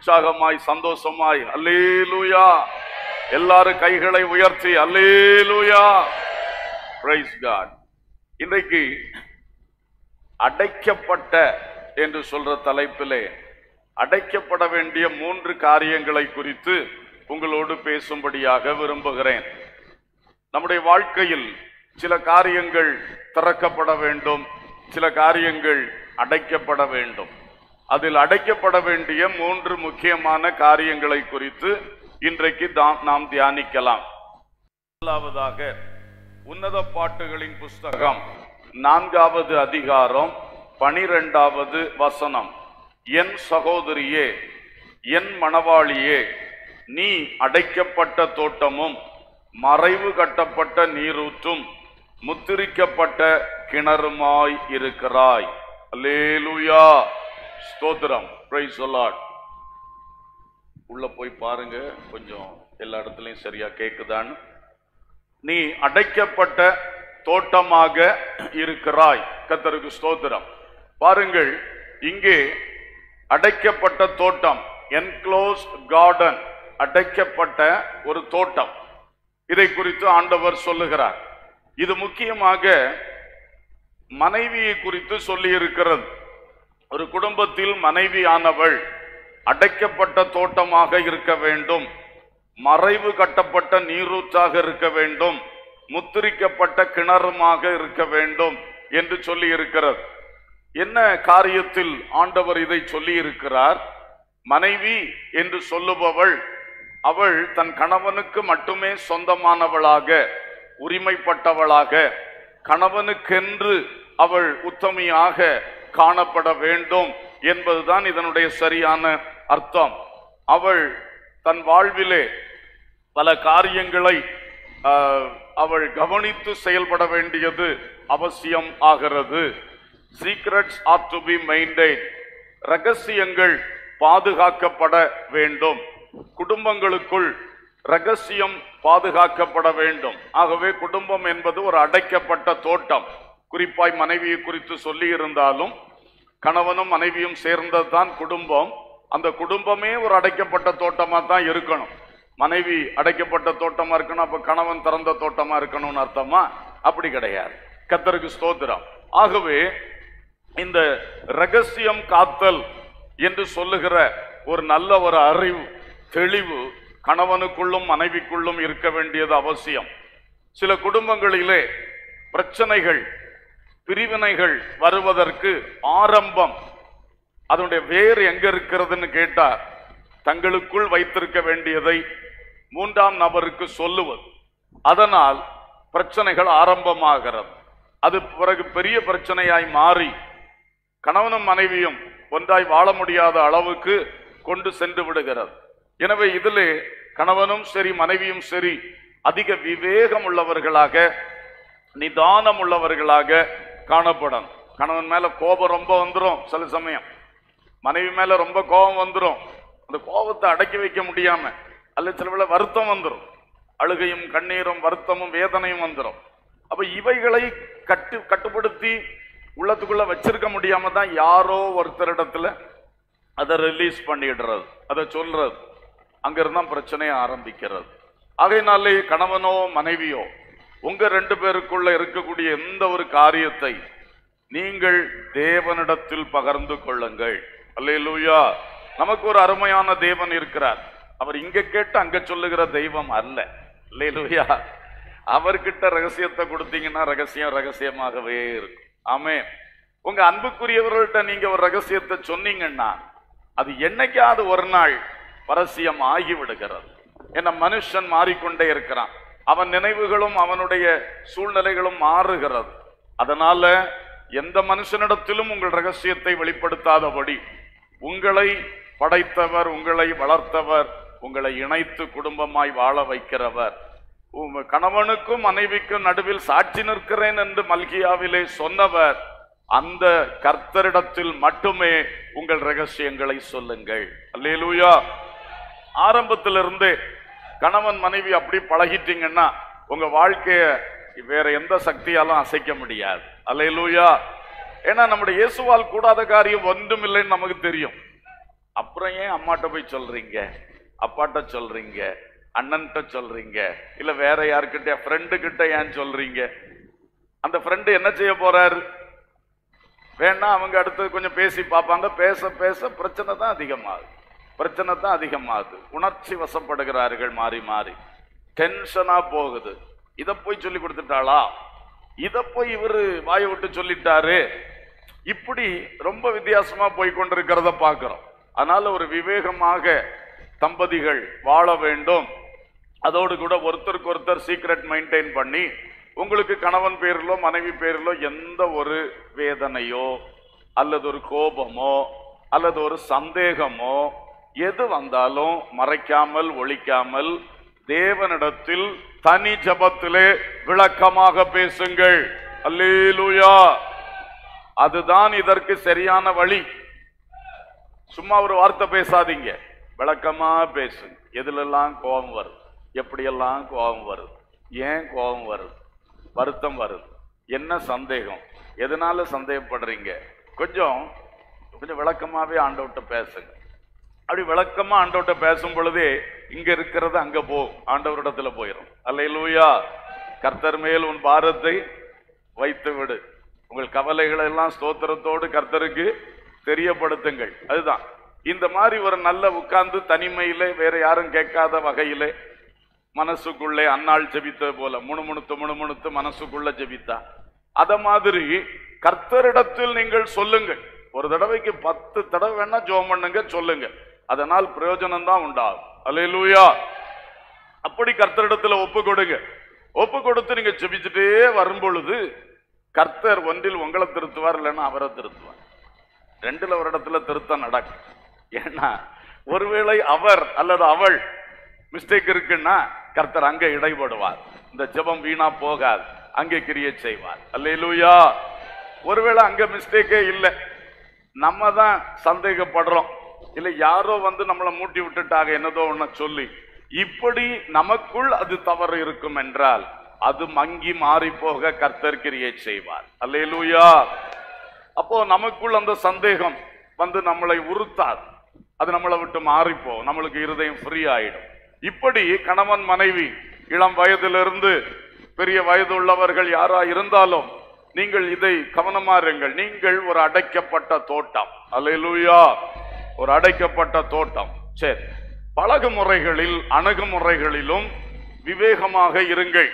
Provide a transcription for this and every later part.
உற்சாகமாய் சந்தோஷமாய் அல்லேலூயா எல்லாரும் கைகளை உயர்த்தி அல்லேலூயா பிரைஸ் காட் இன்றைக்கு அடைக்கப்பட்ட என்று சொல்ற தலைப்பிலே அடைக்கப்பட வேண்டிய மூன்று காரியங்களை குறித்து உங்களோடு பேசும்படியாக விரும்புகிறேன் நம்முடைய வாழ்க்கையில் சில காரியங்கள் திறக்கப்பட வேண்டும் சில காரியங்கள் அடைக்கப்பட வேண்டும் அதில் அடைக்கப்பட வேண்டிய மூன்று முக்கியமான காரியங்களை குறித்து இன்றைக்கு தா- நாம் தியானிக்கலாம் முதலாவதாக உன்னத பாட்டுகளின் புஸ்தகம் நான்காவது அதிகாரம் பனிரெண்டாவது வசனம் என் சகோதரியே என் மணவாளியே நீ அடைக்கப்பட்ட தோட்டமும் மறைவு கட்டப்பட்ட நீரூற்றும் முத்திரிக்கப்பட்ட கிணறுமாய் இருக்கிறாய் அல்லேலூயா ஸ்தோத்திரம் பிரைஸ் சொல்லாட் உள்ள போய் பாருங்க கொஞ்சம் எல்லா இடத்துலயும் சரியா கேக்குதான்னு நீ அடைக்கப்பட்ட தோட்டமாக இருக்கிறாய் கத்தருக்கு ஸ்தோத்திரம் பாருங்கள் இங்கே அடைக்கப்பட்ட தோட்டம் என்க்ளோஸ் கார்டன் அடைக்கப்பட்ட ஒரு தோட்டம் இதை குறித்து ஆண்டவர் சொல்லுகிறார் இது முக்கியமாக மனைவியை குறித்து சொல்லி இருக்கிறது ஒரு குடும்பத்தில் மனைவியானவள் அடைக்கப்பட்ட தோட்டமாக இருக்க வேண்டும் மறைவு கட்டப்பட்ட நீரூற்றாக இருக்க வேண்டும் முத்திரிக்கப்பட்ட கிணறுமாக இருக்க வேண்டும் என்று சொல்லி இருக்கிறது என்ன காரியத்தில் ஆண்டவர் இதை சொல்லி இருக்கிறார் மனைவி என்று சொல்லுபவள் அவள் தன் கணவனுக்கு மட்டுமே சொந்தமானவளாக உரிமைப்பட்டவளாக கணவனுக்கென்று அவள் உத்தமியாக காணப்பட வேண்டும் என்பதுதான் இதனுடைய சரியான அர்த்தம் அவள் தன் வாழ்விலே பல காரியங்களை ஆஹ், அவள் கவனித்து செயல்பட வேண்டியது அவசியம் ஆகிறது secrets are to be maintain ரகசியங்கள் பாதுகாக்கப்பட வேண்டும் குடும்பங்களுக்குள் ரகசியம் பாதுகாக்கப்பட வேண்டும் ஆகவே குடும்பம் என்பது ஒரு அடைக்கப்பட்ட தோட்டம் குறிப்பாய் மனைவியை குறித்து சொல்லி இருந்தாலும் கணவனும் மனைவியும் சேர்ந்ததுதான் குடும்பம் அந்த குடும்பமே ஒரு அடைக்கப்பட்ட தோட்டமா தான் இருக்கணும் மனைவி அடைக்கப்பட்ட தோட்டமா இருக்கணும் அப்ப கணவன் திறந்த தோட்டமா இருக்கணும்னு அர்த்தமா அப்படி கிடையாது கத்தருக்கு ஸ்தோத்திரம் ஆகவே இந்த ரகசியம் காத்தல் என்று சொல்லுகிற ஒரு நல்ல ஒரு அறிவு தெளிவு கணவனுக்குள்ளும் மனைவிக்குள்ளும் இருக்க வேண்டியது அவசியம் சில குடும்பங்களிலே பிரச்சனைகள் பிரிவினைகள் வருவதற்கு ஆரம்பம் அதனுடைய வேர் எங்க இருக்கிறதுன்னு கேட்டா தங்களுக்குள் வைத்திருக்க வேண்டியதை மூன்றாம் நபருக்கு சொல்லுவது அதனால் பிரச்சனைகள் ஆரம்பமாகிறது அது பிறகு பெரிய பிரச்சனையாய் மாறி கணவனும் மனைவியும் ஒன்றாய் வாழ முடியாத அளவுக்கு கொண்டு சென்று விடுகிறது எனவே இதிலே கணவனும் சரி மனைவியும் சரி அதிக விவேகம் உள்ளவர்களாக நிதானம் உள்ளவர்களாக காணப்படும் கணவன் மேல கோபம் ரொம்ப வந்துரும் சில சமயம் மனைவி மேல ரொம்ப கோபம் வந்துரும் அந்த கோபத்தை அடக்கி வைக்க முடியாம அல்லது சில வேளை வருத்தம் வந்துரும் அழுகையும் கண்ணீரும் வருத்தமும் வேதனையும் வந்துரும் அப்ப இவைகளை கட்டு கட்டுப்படுத்தி உள்ளத்துக்குள்ள வச்சிருக்க முடியாம தான் யாரோ ஒருத்தரிடத்துல அதை ரிலீஸ் பண்ணிடுறது அதை சொல்றது அங்கிருந்தான் தான் பிரச்சனை ஆரம்பிக்கிறது ஆகையினாலே கணவனோ மனைவியோ உங்க ரெண்டு பேருக்குள்ள இருக்கக்கூடிய எந்த ஒரு காரியத்தை நீங்கள் தேவனிடத்தில் பகிர்ந்து கொள்ளுங்கள் அல்லேலூயா நமக்கு ஒரு அருமையான தேவன் இருக்கிறார் அவர் இங்க கேட்டு அங்க சொல்லுகிற தெய்வம் அல்ல அல்லேலூயா அவர்கிட்ட ரகசியத்தை கொடுத்தீங்கன்னா ரகசியம் ரகசியமாகவே இருக்கும் ஆமே உங்க அன்புக்குரியவர்கள்ட்ட நீங்க ஒரு ரகசியத்தை சொன்னீங்கன்னா அது என்னைக்காவது ஒரு நாள் பரசியம் ஆகி விடுகிறது என்ன மனுஷன் மாறிக்கொண்டே இருக்கிறான் அவன் நினைவுகளும் அவனுடைய சூழ்நிலைகளும் மாறுகிறது அதனால எந்த மனுஷனிடத்திலும் உங்கள் ரகசியத்தை வெளிப்படுத்தாதபடி உங்களை படைத்தவர் உங்களை வளர்த்தவர் உங்களை இணைத்து குடும்பமாய் வாழ வைக்கிறவர் உம் கணவனுக்கும் மனைவிக்கும் நடுவில் சாட்சி நிற்கிறேன் என்று மல்கியாவிலே சொன்னவர் அந்த கர்த்தரிடத்தில் மட்டுமே உங்கள் ரகசியங்களை சொல்லுங்கள் அல்லேலூயா ஆரம்பத்திலிருந்தே கணவன் மனைவி அப்படி பழகிட்டீங்கன்னா உங்க வாழ்க்கைய வேற எந்த சக்தியாலும் அசைக்க முடியாது அல்லேலூயா ஏன்னா நம்முடைய இயேசுவால் கூடாத காரியம் ஒன்றும் இல்லைன்னு நமக்கு தெரியும் அப்புறம் ஏன் அம்மாட்ட போய் சொல்றீங்க அப்பாட்ட சொல்றீங்க அண்ணன்கிட்ட சொல்றீங்க இல்ல வேற யாருக்கிட்ட ஃப்ரெண்டு கிட்ட ஏன் சொல்றீங்க அந்த ஃப்ரெண்டு என்ன செய்ய போறாரு வேணா அவங்க அடுத்து கொஞ்சம் பேசி பார்ப்பாங்க பேச பேச பிரச்சனை தான் அதிகமாகுது பிரச்சனை தான் அதிகமாகுது உணர்ச்சி வசப்படுகிறார்கள் மாறி மாறி டென்ஷனா போகுது இத போய் சொல்லி கொடுத்துட்டாளா இத போய் இவரு வாயை விட்டு சொல்லிட்டாரு இப்படி ரொம்ப வித்தியாசமா போய் கொண்டிருக்கிறத பார்க்கிறோம் அதனால ஒரு விவேகமாக தம்பதிகள் வாழ வேண்டும் அதோடு கூட ஒருத்தருக்கு ஒருத்தர் சீக்ரெட் மெயின்டைன் பண்ணி உங்களுக்கு கணவன் பேரிலோ மனைவி பேரிலோ எந்த ஒரு வேதனையோ அல்லது ஒரு கோபமோ அல்லது ஒரு சந்தேகமோ எது வந்தாலும் மறைக்காமல் ஒழிக்காமல் தேவனிடத்தில் தனி ஜபத்திலே விளக்கமாக பேசுங்கள் அல்லேலூயா அதுதான் இதற்கு சரியான வழி சும்மா ஒரு வார்த்தை பேசாதீங்க விளக்கமா பேசுங்க எதுலெல்லாம் கோபம் வருது எப்படியெல்லாம் கோபம் வருது ஏன் கோபம் வருது வருத்தம் வருது என்ன சந்தேகம் எதனால சந்தேகப்படுறீங்க கொஞ்சம் கொஞ்சம் விளக்கமாவே ஆண்டவர்கிட்ட பேசுங்க அப்படி விளக்கமா ஆண்டவர்கிட்ட பேசும் பொழுதே இங்க இருக்கிறது அங்க போகும் ஆண்டவரிடத்துல போயிடும் அல்லையிலூயா கர்த்தர் மேல் உன் பாரத்தை வைத்து விடு உங்கள் கவலைகளை எல்லாம் ஸ்தோத்திரத்தோடு கர்த்தருக்கு தெரியப்படுத்துங்கள் அதுதான் இந்த மாதிரி ஒரு நல்ல உட்கார்ந்து தனிமையிலே வேற யாரும் கேட்காத வகையிலே மனசுக்குள்ளே அன்னாள் ஜெபித்தது போல முணுமுணுத்து முணுமுணுத்து மனசுக்குள்ள ஜெபித்தா அத மாதிரி கர்த்தரிடத்தில் நீங்கள் சொல்லுங்கள் ஒரு தடவைக்கு பத்து தடவை வேணா ஜோம் பண்ணுங்க சொல்லுங்க அதனால் பிரயோஜனம் தான் உண்டாகும் அல்லேலூயா அப்படி கர்த்தரிடத்துல ஒப்பு கொடுங்க ஒப்பு கொடுத்து நீங்க ஜெபிச்சுட்டே வரும் பொழுது கர்த்தர் ஒன்றில் உங்களை திருத்துவார் இல்லைன்னா அவரை திருத்துவார் ரெண்டுல ஒரு இடத்துல திருத்தம் நடக்கும் ஏன்னா ஒருவேளை அவர் அல்லது அவள் மிஸ்டேக் இருக்குன்னா கர்த்தர் அங்க இடைபடுவார் இந்த ஜெபம் வீணா போகாது அங்கே கிரியை செய்வார் அல்லேலூயா ஒருவேளை அங்க மிஸ்டேக்கே இல்லை நம்ம தான் சந்தேகப்படுறோம் இல்ல யாரோ வந்து நம்மளை மூட்டி விட்டுட்டாங்க என்னதோ ஒண்ண சொல்லி இப்படி நமக்குள் அது தவறு இருக்கும் என்றால் அது மங்கி மாறி போக கர்த்தர் கிரியை செய்வார் அல்லேலூயா அப்போ நமக்குள் அந்த சந்தேகம் வந்து நம்மளை உறுத்தாது அது நம்மளை விட்டு மாறிப்போ நம்மளுக்கு இருதயம் ஃப்ரீ ஆயிடும் இப்படி கணவன் மனைவி இளம் வயதிலிருந்து பெரிய வயது உள்ளவர்கள் யாரா இருந்தாலும் நீங்கள் இதை கவனமா இருங்கள் நீங்கள் ஒரு அடைக்கப்பட்ட தோட்டம் அல்லேலூயா ஒரு அடைக்கப்பட்ட தோட்டம் சரி பழகு முறைகளில் அணுகுமுறைகளிலும் விவேகமாக இருங்கள்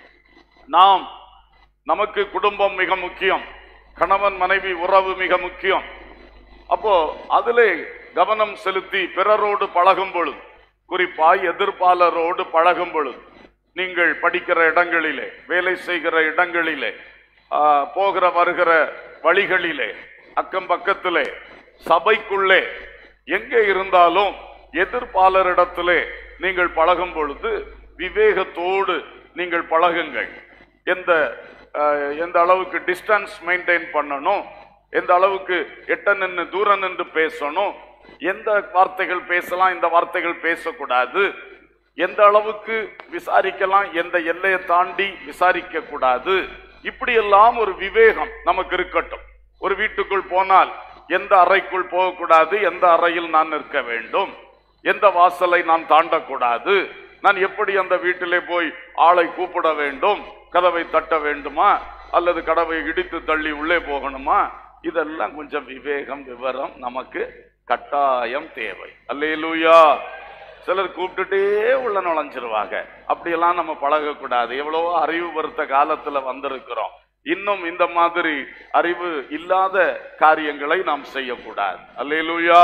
நாம் நமக்கு குடும்பம் மிக முக்கியம் கணவன் மனைவி உறவு மிக முக்கியம் அப்போ அதிலே கவனம் செலுத்தி பிறரோடு பழகும் பொழுது குறிப்பாய் எதிர்ப்பாளரோடு பழகும் பொழுது நீங்கள் படிக்கிற இடங்களிலே வேலை செய்கிற இடங்களிலே ஆ, போகிற வருகிற வழிகளிலே அக்கம் பக்கத்திலே சபைக்குள்ளே எங்கே இருந்தாலும் எதிர்ப்பாளரிடத்திலே நீங்கள் பழகும் பொழுது விவேகத்தோடு நீங்கள் பழகுங்கள் எந்த அஹ், எந்த அளவுக்கு டிஸ்டன்ஸ் மெயின்டைன் பண்ணணும் எந்த அளவுக்கு எட்ட நின்று தூரம் நின்று பேசணும் எந்த வார்த்தைகள் பேசலாம் இந்த வார்த்தைகள் பேசக்கூடாது எந்த அளவுக்கு விசாரிக்கலாம் எந்த எல்லையை தாண்டி விசாரிக்க கூடாது இப்படியெல்லாம் ஒரு விவேகம் நமக்கு இருக்கட்டும் ஒரு வீட்டுக்குள் போனால் எந்த அறைக்குள் போகக்கூடாது எந்த அறையில் நான் நிற்க வேண்டும் எந்த வாசலை நான் தாண்டக்கூடாது நான் எப்படி அந்த வீட்டிலே போய் ஆளை கூப்பிட வேண்டும் கதவை தட்ட வேண்டுமா அல்லது கதவை இடித்து தள்ளி உள்ளே போகணுமா இதெல்லாம் கொஞ்சம் விவேகம் விவரம் நமக்கு கட்டாயம் தேவை அல்லேலூயா சிலர் கூப்பிட்டுட்டே உள்ள நுழைஞ்சிருவாங்க அப்படியெல்லாம் நம்ம பழகக்கூடாது எவ்வளவோ அறிவு பொறுத்த காலத்துல வந்திருக்கிறோம் இன்னும் இந்த மாதிரி அறிவு இல்லாத காரியங்களை நாம் செய்யக்கூடாது அல்லேலூயா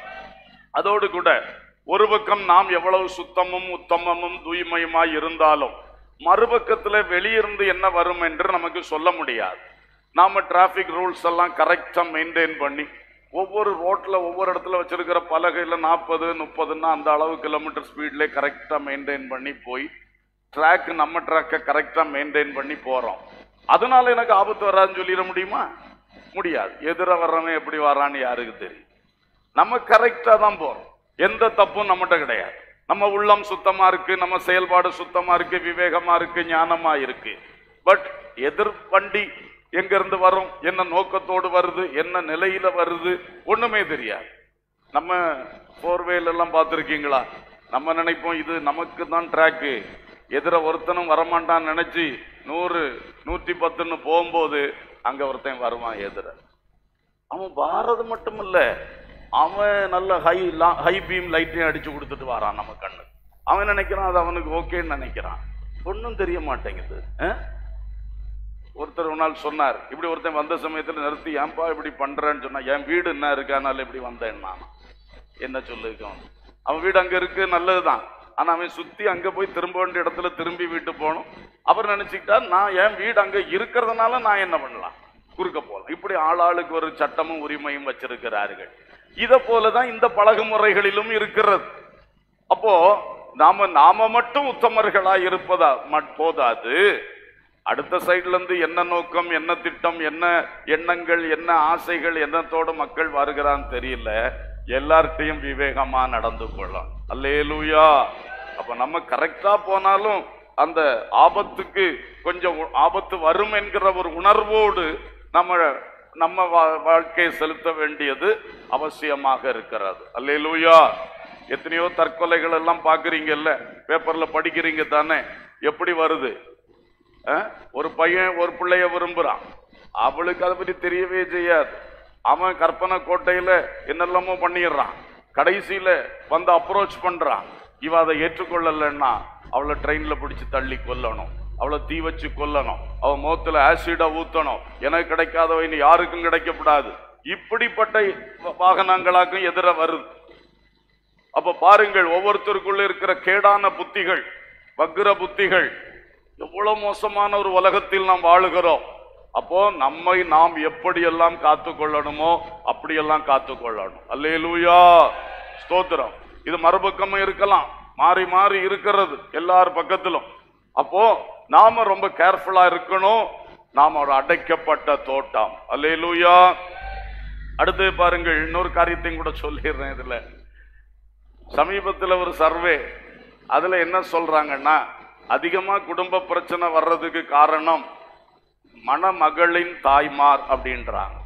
அதோடு கூட ஒரு பக்கம் நாம் எவ்வளவு சுத்தமும் உத்தமமும் தூய்மையுமாய் இருந்தாலும் மறுபக்கத்துல வெளியிருந்து என்ன வரும் என்று நமக்கு சொல்ல முடியாது நாம டிராபிக் ரூல்ஸ் எல்லாம் கரெக்டா மெயின்டைன் பண்ணி ஒவ்வொரு ரோட்ல ஒவ்வொரு இடத்துல வச்சிருக்கிற பலகையில நாற்பது முப்பதுன்னா அந்த அளவு கிலோமீட்டர் ஸ்பீட்ல கரெக்டா மெயின்டைன் பண்ணி போய் ட்ராக் நம்ம ட்ராக்கை கரெக்டா மெயின்டைன் பண்ணி போறோம் அதனால எனக்கு ஆபத்து வராதுன்னு சொல்லிட முடியுமா முடியாது எதிர வர்றவன் எப்படி வரான்னு யாருக்கு தெரியும் நம்ம கரெக்டா தான் போறோம் எந்த தப்பும் நம்மகிட்ட கிடையாது நம்ம உள்ளம் சுத்தமா இருக்கு நம்ம செயல்பாடு சுத்தமா இருக்கு விவேகமா இருக்கு ஞானமா இருக்கு பட் எதிர் வண்டி எங்க இருந்து வரும் என்ன நோக்கத்தோடு வருது என்ன நிலையில வருது ஒண்ணுமே தெரியாது நம்ம ஃபோர் எல்லாம் பார்த்துருக்கீங்களா நம்ம நினைப்போம் இது நமக்கு தான் ட்ராக்கு எதிர ஒருத்தனும் வரமாட்டான்னு நினைச்சு நூறு நூற்றி பத்துன்னு போகும்போது அங்க ஒருத்தன் வருவான் எதிர அவன் வாரது மட்டும் இல்ல அவன் நல்ல ஹை ஹை பீம் லைட்டையும் அடிச்சு கொடுத்துட்டு வரான் நம்ம கண்ணு அவன் நினைக்கிறான் அது அவனுக்கு ஓகேன்னு நினைக்கிறான் ஒன்றும் தெரிய மாட்டேங்குது ஆ? ஒருத்தர் ஒரு நாள் சொன்னார் இப்படி ஒருத்தன் வந்த சமயத்துல நிறுத்தி ஏன்பா இப்படி பண்றேன்னு சொன்னா என் வீடு என்ன இருக்கானால இப்படி வந்தேன் நான் என்ன சொல்லிருக்கோம் அவன் வீடு அங்க இருக்கு நல்லதுதான் ஆனா அவன் சுத்தி அங்க போய் திரும்ப வேண்டிய இடத்துல திரும்பி வீட்டு போகணும் அவர் நினைச்சுக்கிட்டா நான் என் வீடு அங்க இருக்கிறதுனால நான் என்ன பண்ணலாம் குறுக்க போகலாம் இப்படி ஆளாளுக்கு ஒரு சட்டமும் உரிமையும் வச்சிருக்கிறார்கள் இத போலதான் இந்த பழகு முறைகளிலும் இருக்கிறது அப்போ நாம நாம மட்டும் உத்தமர்களா இருப்பதா மட்- போதாது அடுத்த சைடுல இருந்து என்ன நோக்கம் என்ன திட்டம் என்ன எண்ணங்கள் என்ன ஆசைகள் எண்ணத்தோட மக்கள் வருகிறான்னு தெரியல எல்லார்ட்டையும் விவேகமா நடந்து கொள்ளலாம் அல்லேலூயா அப்ப நம்ம கரெக்டா போனாலும் அந்த ஆபத்துக்கு கொஞ்சம் உ- ஆபத்து வரும் என்கிற ஒரு உணர்வோடு நம்ம நம்ம வா- வாழ்க்கையை செலுத்த வேண்டியது அவசியமாக இருக்கிறது அல்லேலூயா எத்தனையோ தற்கொலைகள் எல்லாம் பாக்குறீங்கல்ல பேப்பர்ல படிக்கிறீங்க தானே எப்படி வருது அஹ்? ஒரு பையன் ஒரு பிள்ளைய விரும்புறான் அவளுக்கு அதை பத்தி தெரியவே செய்யாது அவன் கற்பனை கோட்டையில என்னெல்லாமோ பண்ணிடுறான் கடைசியில வந்து அப்ரோச் பண்றான் இவ அதை ஏற்றுக்கொள்ளலைன்னா அவளை ட்ரெயின்ல பிடிச்சு தள்ளி கொல்லணும் அவளை தீ வச்சு கொல்லணும் அவ முகத்துல ஆசிட ஊத்தணும் எனக்கு கிடைக்காதவை இனி யாருக்கும் கிடைக்கப்படாது இப்படிப்பட்ட வ- வாகனங்களாக்கும் எதிர வருது அப்ப பாருங்கள் ஒவ்வொருத்தருக்குள்ள இருக்கிற கேடான புத்திகள் வக்ர புத்திகள் எவ்வளவு மோசமான ஒரு உலகத்தில் நாம் வாழுகிறோம் அப்போ நம்மை நாம் எப்படியெல்லாம் காத்து கொள்ளணுமோ அப்படியெல்லாம் காத்து கொள்ளணும் அல்லேலூயா ஸ்தோத்திரம் இது மறுபக்கமும் இருக்கலாம் மாறி மாறி இருக்கிறது எல்லார் பக்கத்திலும் அப்போ நாம ரொம்ப கேர்ஃபுல்லா இருக்கணும் நாம ஒரு அடைக்கப்பட்ட தோட்டம் அல்லேலூயா அடுத்து பாருங்கள் இன்னொரு காரியத்தையும் கூட சொல்லிடுறேன் இதுல சமீபத்தில் ஒரு சர்வே அதுல என்ன சொல்றாங்கன்னா அதிகமா குடும்ப பிரச்சனை வர்றதுக்கு காரணம் மணமகளின் தாய்மார் அப்படின்றாங்க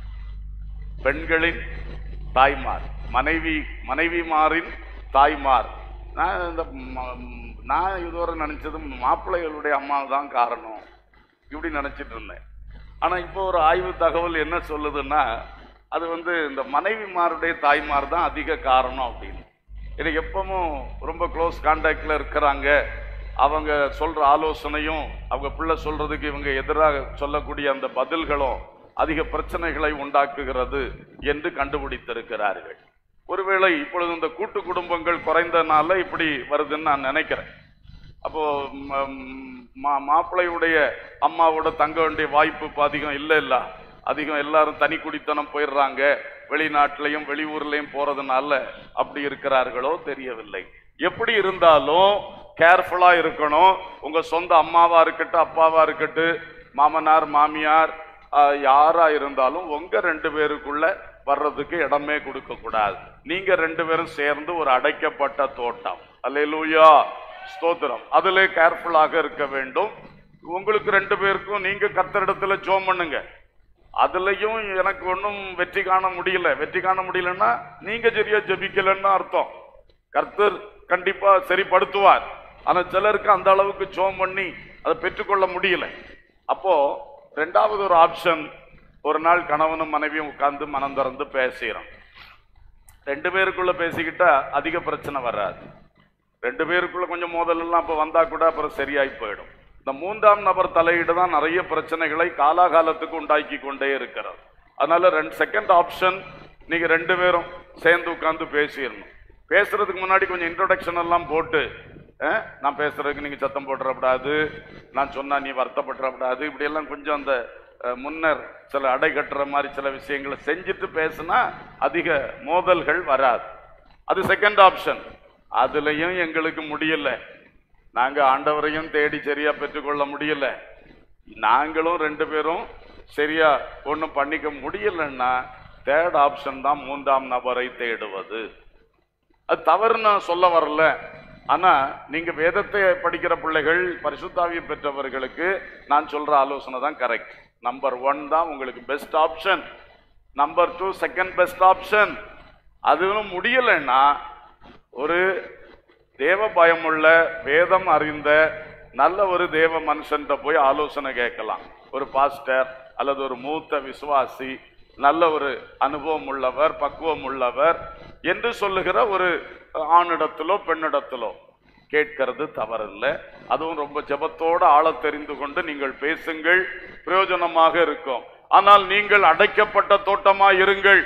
பெண்களின் தாய்மார் மனைவி மனைவிமாரின் தாய்மார் நான் இந்த ம- நான் இதுவரை நினைச்சது மாப்பிள்ளைகளுடைய அம்மா தான் காரணம் இப்படி நினைச்சிட்டு இருந்தேன் ஆனா இப்போ ஒரு ஆய்வு தகவல் என்ன சொல்லுதுன்னா அது வந்து இந்த மனைவிமாருடைய தாய்மார் தான் அதிக காரணம் அப்படின்னு எனக்கு எப்பவும் ரொம்ப க்ளோஸ் கான்டாக்ட்ல இருக்கிறாங்க அவங்க சொல்ற ஆலோசனையும் அவங்க பிள்ளை சொல்றதுக்கு இவங்க எதிராக சொல்லக்கூடிய அந்த பதில்களும் அதிக பிரச்சனைகளை உண்டாக்குகிறது என்று கண்டுபிடித்திருக்கிறார்கள் ஒருவேளை இப்பொழுது இந்த கூட்டு குடும்பங்கள் குறைந்தனால இப்படி வருதுன்னு நான் நினைக்கிறேன் அப்போ ம- மா- மாப்பிள்ளையுடைய அம்மாவோட தங்க வேண்டிய வாய்ப்பு இப்ப அதிகம் இல்லை இல்ல அதிகம் எல்லாரும் தனி குடித்தனம் போயிடுறாங்க வெளிநாட்டிலையும் வெளியூர்லயும் போறதுனால அப்படி இருக்கிறார்களோ தெரியவில்லை எப்படி இருந்தாலும் கேர்ஃபுல்லா இருக்கணும் உங்க சொந்த அம்மாவா இருக்கட்டும் அப்பாவா இருக்கட்டும் மாமனார் மாமியார் ஆஹ், யாரா இருந்தாலும் உங்க ரெண்டு பேருக்குள்ள வர்றதுக்கு இடமே கொடுக்க கூடாது நீங்க ரெண்டு பேரும் சேர்ந்து ஒரு அடைக்கப்பட்ட தோட்டம் அல்லேலூயா ஸ்தோத்திரம் அதுல கேர்ஃபுல்லாக இருக்க வேண்டும் உங்களுக்கு ரெண்டு பேருக்கும் நீங்க கத்தரிடத்துல ஜோம் பண்ணுங்க அதுலயும் எனக்கு ஒன்றும் வெற்றி காண முடியல வெற்றி காண முடியலன்னா நீங்க சரியா ஜெபிக்கலன்னு அர்த்தம் கர்த்தர் கண்டிப்பா சரிப்படுத்துவார் ஆனா சிலருக்கு அந்த அளவுக்கு ஜோம் பண்ணி அதை பெற்றுக்கொள்ள முடியல அப்போ ரெண்டாவது ஒரு ஆப்ஷன் ஒரு நாள் கணவனும் மனைவியும் உட்கார்ந்து மனம் திறந்து பேசுகிறோம் ரெண்டு பேருக்குள்ள பேசிக்கிட்டா அதிக பிரச்சனை வராது ரெண்டு பேருக்குள்ள கொஞ்சம் மோதல் எல்லாம் அப்ப வந்தா கூட அப்புறம் சரியாய் போயிடும் இந்த மூன்றாம் நபர் தலையீடு தான் நிறைய பிரச்சனைகளை காலாகாலத்துக்கு உண்டாக்கி கொண்டே இருக்கிறது அதனால ரெண்டு செகண்ட் ஆப்ஷன் நீங்க ரெண்டு பேரும் சேர்ந்து உட்கார்ந்து பேசிடணும் பேசுறதுக்கு முன்னாடி கொஞ்சம் இன்ட்ரோடக்ஷன் எல்லாம் போட்டு அஹ், நான் பேசுறதுக்கு நீங்க சத்தம் போட்டுறக்கூடாது நான் சொன்னா நீ வருத்தப்பட்டுறக்கூடாது இப்படி எல்லாம் கொஞ்சம் அந்த அஹ், முன்னர் சில அடை கட்டுற மாதிரி சில விஷயங்களை செஞ்சுட்டு பேசினா அதிக மோதல்கள் வராது அது செகண்ட் ஆப்ஷன் அதுலயும் எங்களுக்கு முடியல நாங்க ஆண்டவரையும் தேடி சரியா பெற்றுக்கொள்ள முடியல நாங்களும் ரெண்டு பேரும் சரியா ஒண்ணும் பண்ணிக்க முடியலன்னா தேர்ட் ஆப்ஷன் தான் மூன்றாம் நபரை தேடுவது அது தவறு நான் சொல்ல வரல ஆனா நீங்க வேதத்தை படிக்கிற பிள்ளைகள் பரிசுத்தாவியை பெற்றவர்களுக்கு நான் சொல்ற ஆலோசனை தான் கரெக்ட் நம்பர் ஒன் தான் உங்களுக்கு best option number two second best option அதுவும் முடியலைன்னா ஒரு தேவ பயமுள்ள வேதம் அறிந்த நல்ல ஒரு தேவ மனுஷன்கிட்ட போய் ஆலோசனை கேட்கலாம் ஒரு பாஸ்டர் அல்லது ஒரு மூத்த விசுவாசி நல்ல ஒரு அனுபவம் உள்ளவர் பக்குவம் உள்ளவர் என்று சொல்லுகிற ஒரு ஆணிடத்திலோ பெண்ணிடத்திலோ கேட்கிறது தவறில்லை அதுவும் ரொம்ப ஜெபத்தோட ஆழ தெரிந்து கொண்டு நீங்கள் பேசுங்கள் பிரயோஜனமாக இருக்கும் ஆனால் நீங்கள் அடைக்கப்பட்ட தோட்டமாய் இருங்கள்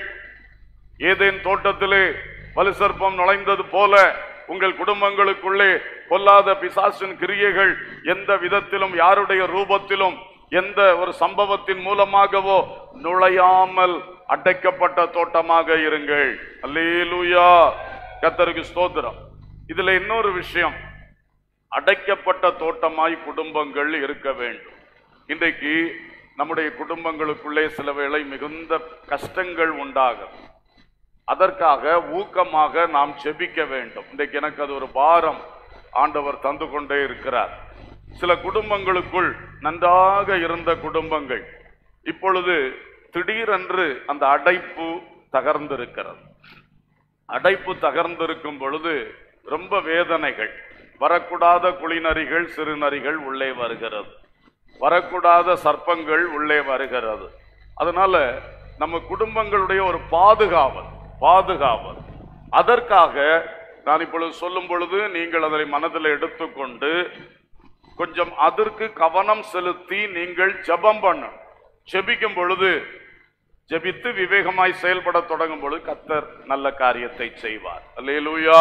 ஏதேன் தோட்டத்திலே வலுசர்ப்பம் நுழைந்தது போல உங்கள் குடும்பங்களுக்குள்ளே பொல்லாத பிசாசின் கிரியைகள் எந்த விதத்திலும் யாருடைய ரூபத்திலும் எந்த ஒரு சம்பவத்தின் மூலமாகவோ நுழையாமல் அடைக்கப்பட்ட தோட்டமாக இருங்கள் அல்லேலூயா கத்தருக்கு ஸ்தோத்திரம் இதுல இன்னொரு விஷயம் அடைக்கப்பட்ட தோட்டமாய் குடும்பங்கள் இருக்க வேண்டும் இன்றைக்கு நம்முடைய குடும்பங்களுக்குள்ளே சில வேளை மிகுந்த கஷ்டங்கள் உண்டாகும் அதற்காக ஊக்கமாக நாம் செபிக்க வேண்டும் இன்றைக்கு எனக்கு அது ஒரு பாரம் ஆண்டவர் தந்து கொண்டே இருக்கிறார் சில குடும்பங்களுக்குள் நன்றாக இருந்த குடும்பங்கள் இப்பொழுது திடீரென்று அந்த அடைப்பு தகர்ந்திருக்கிறது அடைப்பு தகர்ந்திருக்கும் பொழுது ரொம்ப வேதனைகள் வரக்கூடாத குளிநரிகள் சிறுநரிகள் உள்ளே வருகிறது வரக்கூடாத சர்ப்பங்கள் உள்ளே வருகிறது அதனால நம்ம குடும்பங்களுடைய ஒரு பாதுகாவல் பாதுகாவல் அதற்காக நான் இப்பொழுது சொல்லும் பொழுது நீங்கள் அதை மனதில் எடுத்துக்கொண்டு கொஞ்சம் அதற்கு கவனம் செலுத்தி நீங்கள் ஜெபம் பண்ணணும் ஜெபிக்கும் பொழுது ஜெபித்து விவேகமாய் செயல்பட தொடங்கும் பொழுது கத்தர் நல்ல காரியத்தை செய்வார் அல்லேலூயா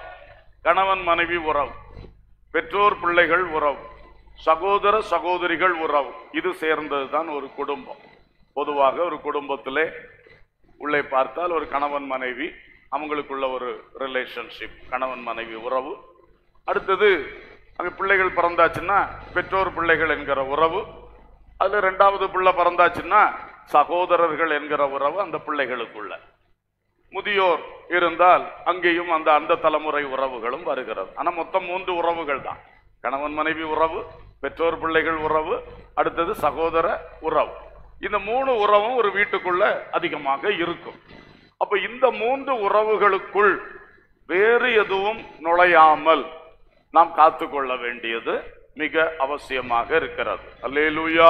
கணவன் மனைவி உறவு பெற்றோர் பிள்ளைகள் உறவு சகோதர சகோதரிகள் உறவு இது சேர்ந்ததுதான் ஒரு குடும்பம் பொதுவாக ஒரு குடும்பத்திலே உள்ளே பார்த்தால் ஒரு கணவன் மனைவி அவங்களுக்குள்ள ஒரு ரிலேஷன்ஷிப் கணவன் மனைவி உறவு அடுத்தது அங்கே பிள்ளைகள் பிறந்தாச்சுன்னா பெற்றோர் பிள்ளைகள் என்கிற உறவு அதுல ரெண்டாவது பிள்ளை பிறந்தாச்சுன்னா சகோதரர்கள் என்கிற உறவு அந்த பிள்ளைகளுக்குள்ள முதியோர் இருந்தால் அங்கேயும் அந்த அந்த தலைமுறை உறவுகளும் வருகிறது ஆனா மொத்தம் மூன்று உறவுகள் தான் கணவன் மனைவி உறவு பெற்றோர் பிள்ளைகள் உறவு அடுத்தது சகோதர உறவு இந்த மூணு உறவும் ஒரு வீட்டுக்குள்ள அதிகமாக இருக்கும் அப்ப இந்த மூன்று உறவுகளுக்குள் வேறு எதுவும் நுழையாமல் நாம் காத்துக்கொள்ள வேண்டியது மிக அவசியமாக இருக்கிறது அல்லேலூயா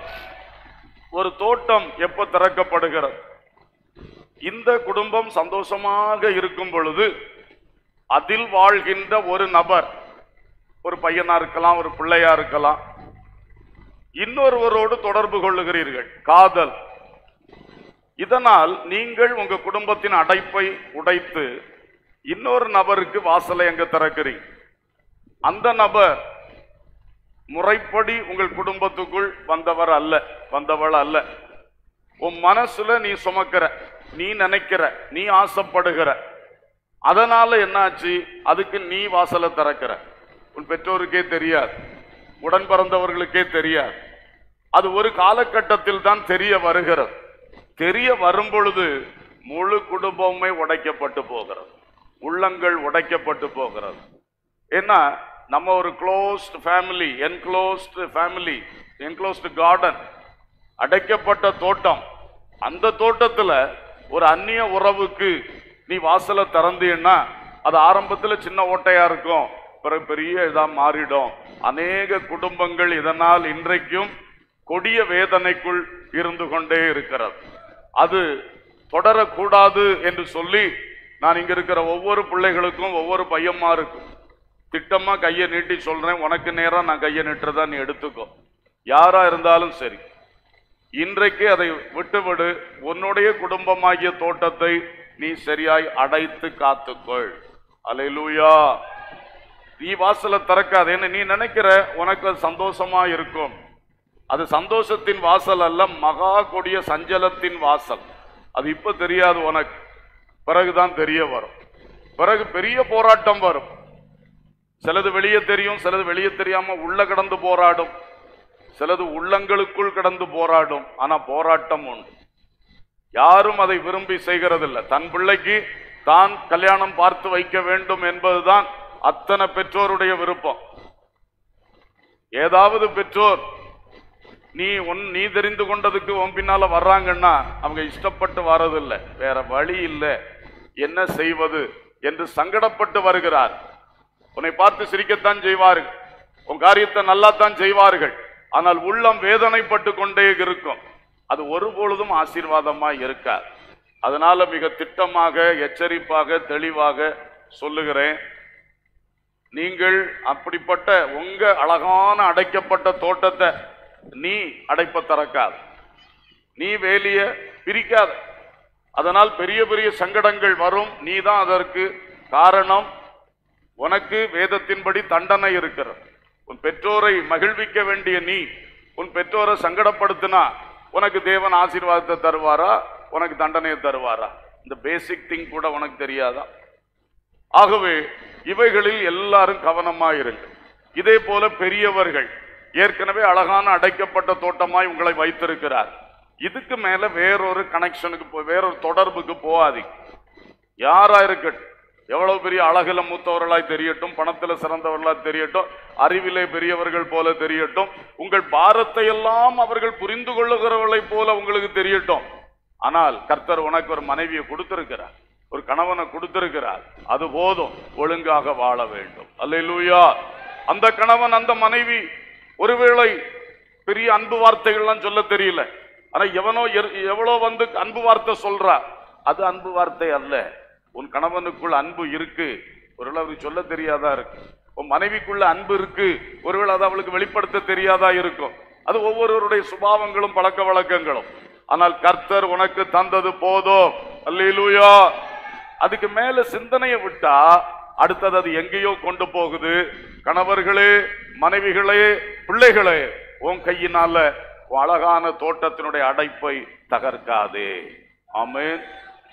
ஒரு தோட்டம் எப்ப திறக்கப்படுகிறது இந்த குடும்பம் சந்தோஷமாக இருக்கும் பொழுது அதில் வாழ்கின்ற ஒரு நபர் ஒரு பையனா இருக்கலாம் ஒரு பிள்ளையா இருக்கலாம் இன்னொருவரோடு தொடர்பு கொள்ளுகிறீர்கள் காதல் இதனால் நீங்கள் உங்க குடும்பத்தின் அடைப்பை உடைத்து இன்னொரு நபருக்கு வாசலை அங்க திறக்கிறீங்க அந்த நபர் முறைப்படி உங்கள் குடும்பத்துக்குள் வந்தவர் அல்ல வந்தவள் அல்ல உன் மனசுல நீ சுமக்கிற நீ நினைக்கிற நீ ஆசைப்படுகிற அதனால என்னாச்சு அதுக்கு நீ வாசலை திறக்கிற உன் பெற்றோருக்கே தெரியாது உடன் பிறந்தவர்களுக்கே தெரியாது அது ஒரு காலகட்டத்தில் தான் தெரிய வருகிறது தெரிய வரும் பொழுது முழு குடும்பமே உடைக்கப்பட்டு போகிறது உள்ளங்கள் உடைக்கப்பட்டு போகிறது ஏன்னா நம்ம ஒரு closed family enclosed family enclosed garden அடைக்கப்பட்ட தோட்டம் அந்த தோட்டத்துல ஒரு அந்நிய உறவுக்கு நீ வாசலை திறந்தீன்னா அது ஆரம்பத்துல சின்ன ஓட்டையா இருக்கும் பிறகு பெரிய இதா மாறிடும் அநேக குடும்பங்கள் இதனால் இன்றைக்கும் கொடிய வேதனைக்குள் இருந்து கொண்டே இருக்கிறது அது தொடரக்கூடாது என்று சொல்லி நான் இங்க இருக்கிற ஒவ்வொரு பிள்ளைகளுக்கும் ஒவ்வொரு பையன்மாருக்கும் திட்டமா கையை நீட்டி சொல்றேன் உனக்கு நேரம் நான் கையை நீட்டுறதா நீ எடுத்துக்கோ யாரா இருந்தாலும் சரி இன்றைக்கு அதை விட்டுவிடு உன்னுடைய குடும்பமாகிய தோட்டத்தை நீ சரியாய் அடைத்து காத்துக்கொள் அல்லேலூயா நீ வாசலை திறக்காது என்ன நீ நினைக்கிற உனக்கு அது சந்தோஷமா இருக்கும் அது சந்தோஷத்தின் வாசல் அல்ல மகா கொடிய சஞ்சலத்தின் வாசல் அது இப்ப தெரியாது உனக்கு பிறகுதான் தெரிய வரும் பிறகு பெரிய போராட்டம் வரும் சிலது வெளியே தெரியும் சிலது வெளியே தெரியாம உள்ள கடந்து போராடும் சிலது உள்ளங்களுக்குள் கடந்து போராடும் ஆனா போராட்டம் உண்டு யாரும் அதை விரும்பி செய்கிறதில்லை தன் பிள்ளைக்கு தான் கல்யாணம் பார்த்து வைக்க வேண்டும் என்பதுதான் அத்தனை பெற்றோருடைய விருப்பம் ஏதாவது பெற்றோர் நீ உன் நீ தெரிந்து கொண்டதுக்கு உன் பின்னால வர்றாங்கன்னா அவங்க இஷ்டப்பட்டு வர்றதில்லை வேற வழி இல்லை என்ன செய்வது என்று சங்கடப்பட்டு வருகிறார் உன்னை பார்த்து சிரிக்கத்தான் செய்வார்கள் உன் காரியத்தை நல்லாத்தான் செய்வார்கள் ஆனால் உள்ளம் வேதனைப்பட்டு கொண்டே இருக்கும் அது ஒருபொழுதும் ஆசீர்வாதமா இருக்காது அதனால மிக திட்டமாக எச்சரிப்பாக தெளிவாக சொல்லுகிறேன் நீங்கள் அப்படிப்பட்ட உங்க அழகான அடைக்கப்பட்ட தோட்டத்தை நீ அடைப்ப திறக்காது நீ வேலிய பிரிக்காத அதனால் பெரிய பெரிய சங்கடங்கள் வரும் நீ தான் அதற்கு காரணம் உனக்கு வேதத்தின்படி தண்டனை இருக்கிறது உன் பெற்றோரை மகிழ்விக்க வேண்டிய நீ உன் பெற்றோரை சங்கடப்படுத்தினா உனக்கு தேவன் ஆசீர்வாதத்தை தருவாரா உனக்கு தண்டனையை தருவாரா இந்த பேசிக் திங் கூட உனக்கு தெரியாதா ஆகவே இவைகளில் எல்லாரும் கவனமாயிருங்கள் இதே போல பெரியவர்கள் ஏற்கனவே அழகான அடைக்கப்பட்ட தோட்டமாய் உங்களை வைத்திருக்கிறார் இதுக்கு மேல வேறொரு கனெக்ஷனுக்கு போ வேறொரு தொடர்புக்கு போகாதீங்க யாரா இருக்கட்டும் எவ்வளவு பெரிய அழகுல மூத்தவர்களாய் தெரியட்டும் பணத்துல சிறந்தவர்களாய் தெரியட்டும் அறிவிலே பெரியவர்கள் போல தெரியட்டும் உங்கள் பாரத்தை எல்லாம் அவர்கள் புரிந்து கொள்ளுகிறவர்களைப் போல உங்களுக்கு தெரியட்டும் ஆனால் கர்த்தர் உனக்கு ஒரு மனைவியை கொடுத்திருக்கிறார் ஒரு கணவனை கொடுத்திருக்கிறார் அது போதும் ஒழுங்காக வாழ வேண்டும் அல்லேலூயா அந்த கணவன் அந்த மனைவி ஒருவேளை பெரிய அன்பு வார்த்தைகள்லாம் சொல்ல தெரியல ஆனா எவனோ எர்- எவ்வளோ வந்து அன்பு வார்த்தை சொல்றா அது அன்பு வார்த்தை அல்ல உன் கணவனுக்குள் அன்பு இருக்கு ஒருவேளை அவருக்கு சொல்ல தெரியாதா இருக்கு உன் மனைவிக்குள்ள அன்பு இருக்கு ஒருவேளை அது அவளுக்கு வெளிப்படுத்த தெரியாதா இருக்கும் அது ஒவ்வொருவருடைய சுபாவங்களும் பழக்க வழக்கங்களும் ஆனால் கர்த்தர் உனக்கு தந்தது போதும் அல்லேலூயா அதுக்கு மேல சிந்தனையை விட்டா அடுத்தது அது எங்கேயோ கொண்டு போகுது கணவர்களே மனைவிகளே பிள்ளைகளே உன் கையினால உன் அழகான தோட்டத்தினுடைய அடைப்பை தகர்க்காதே ஆமென்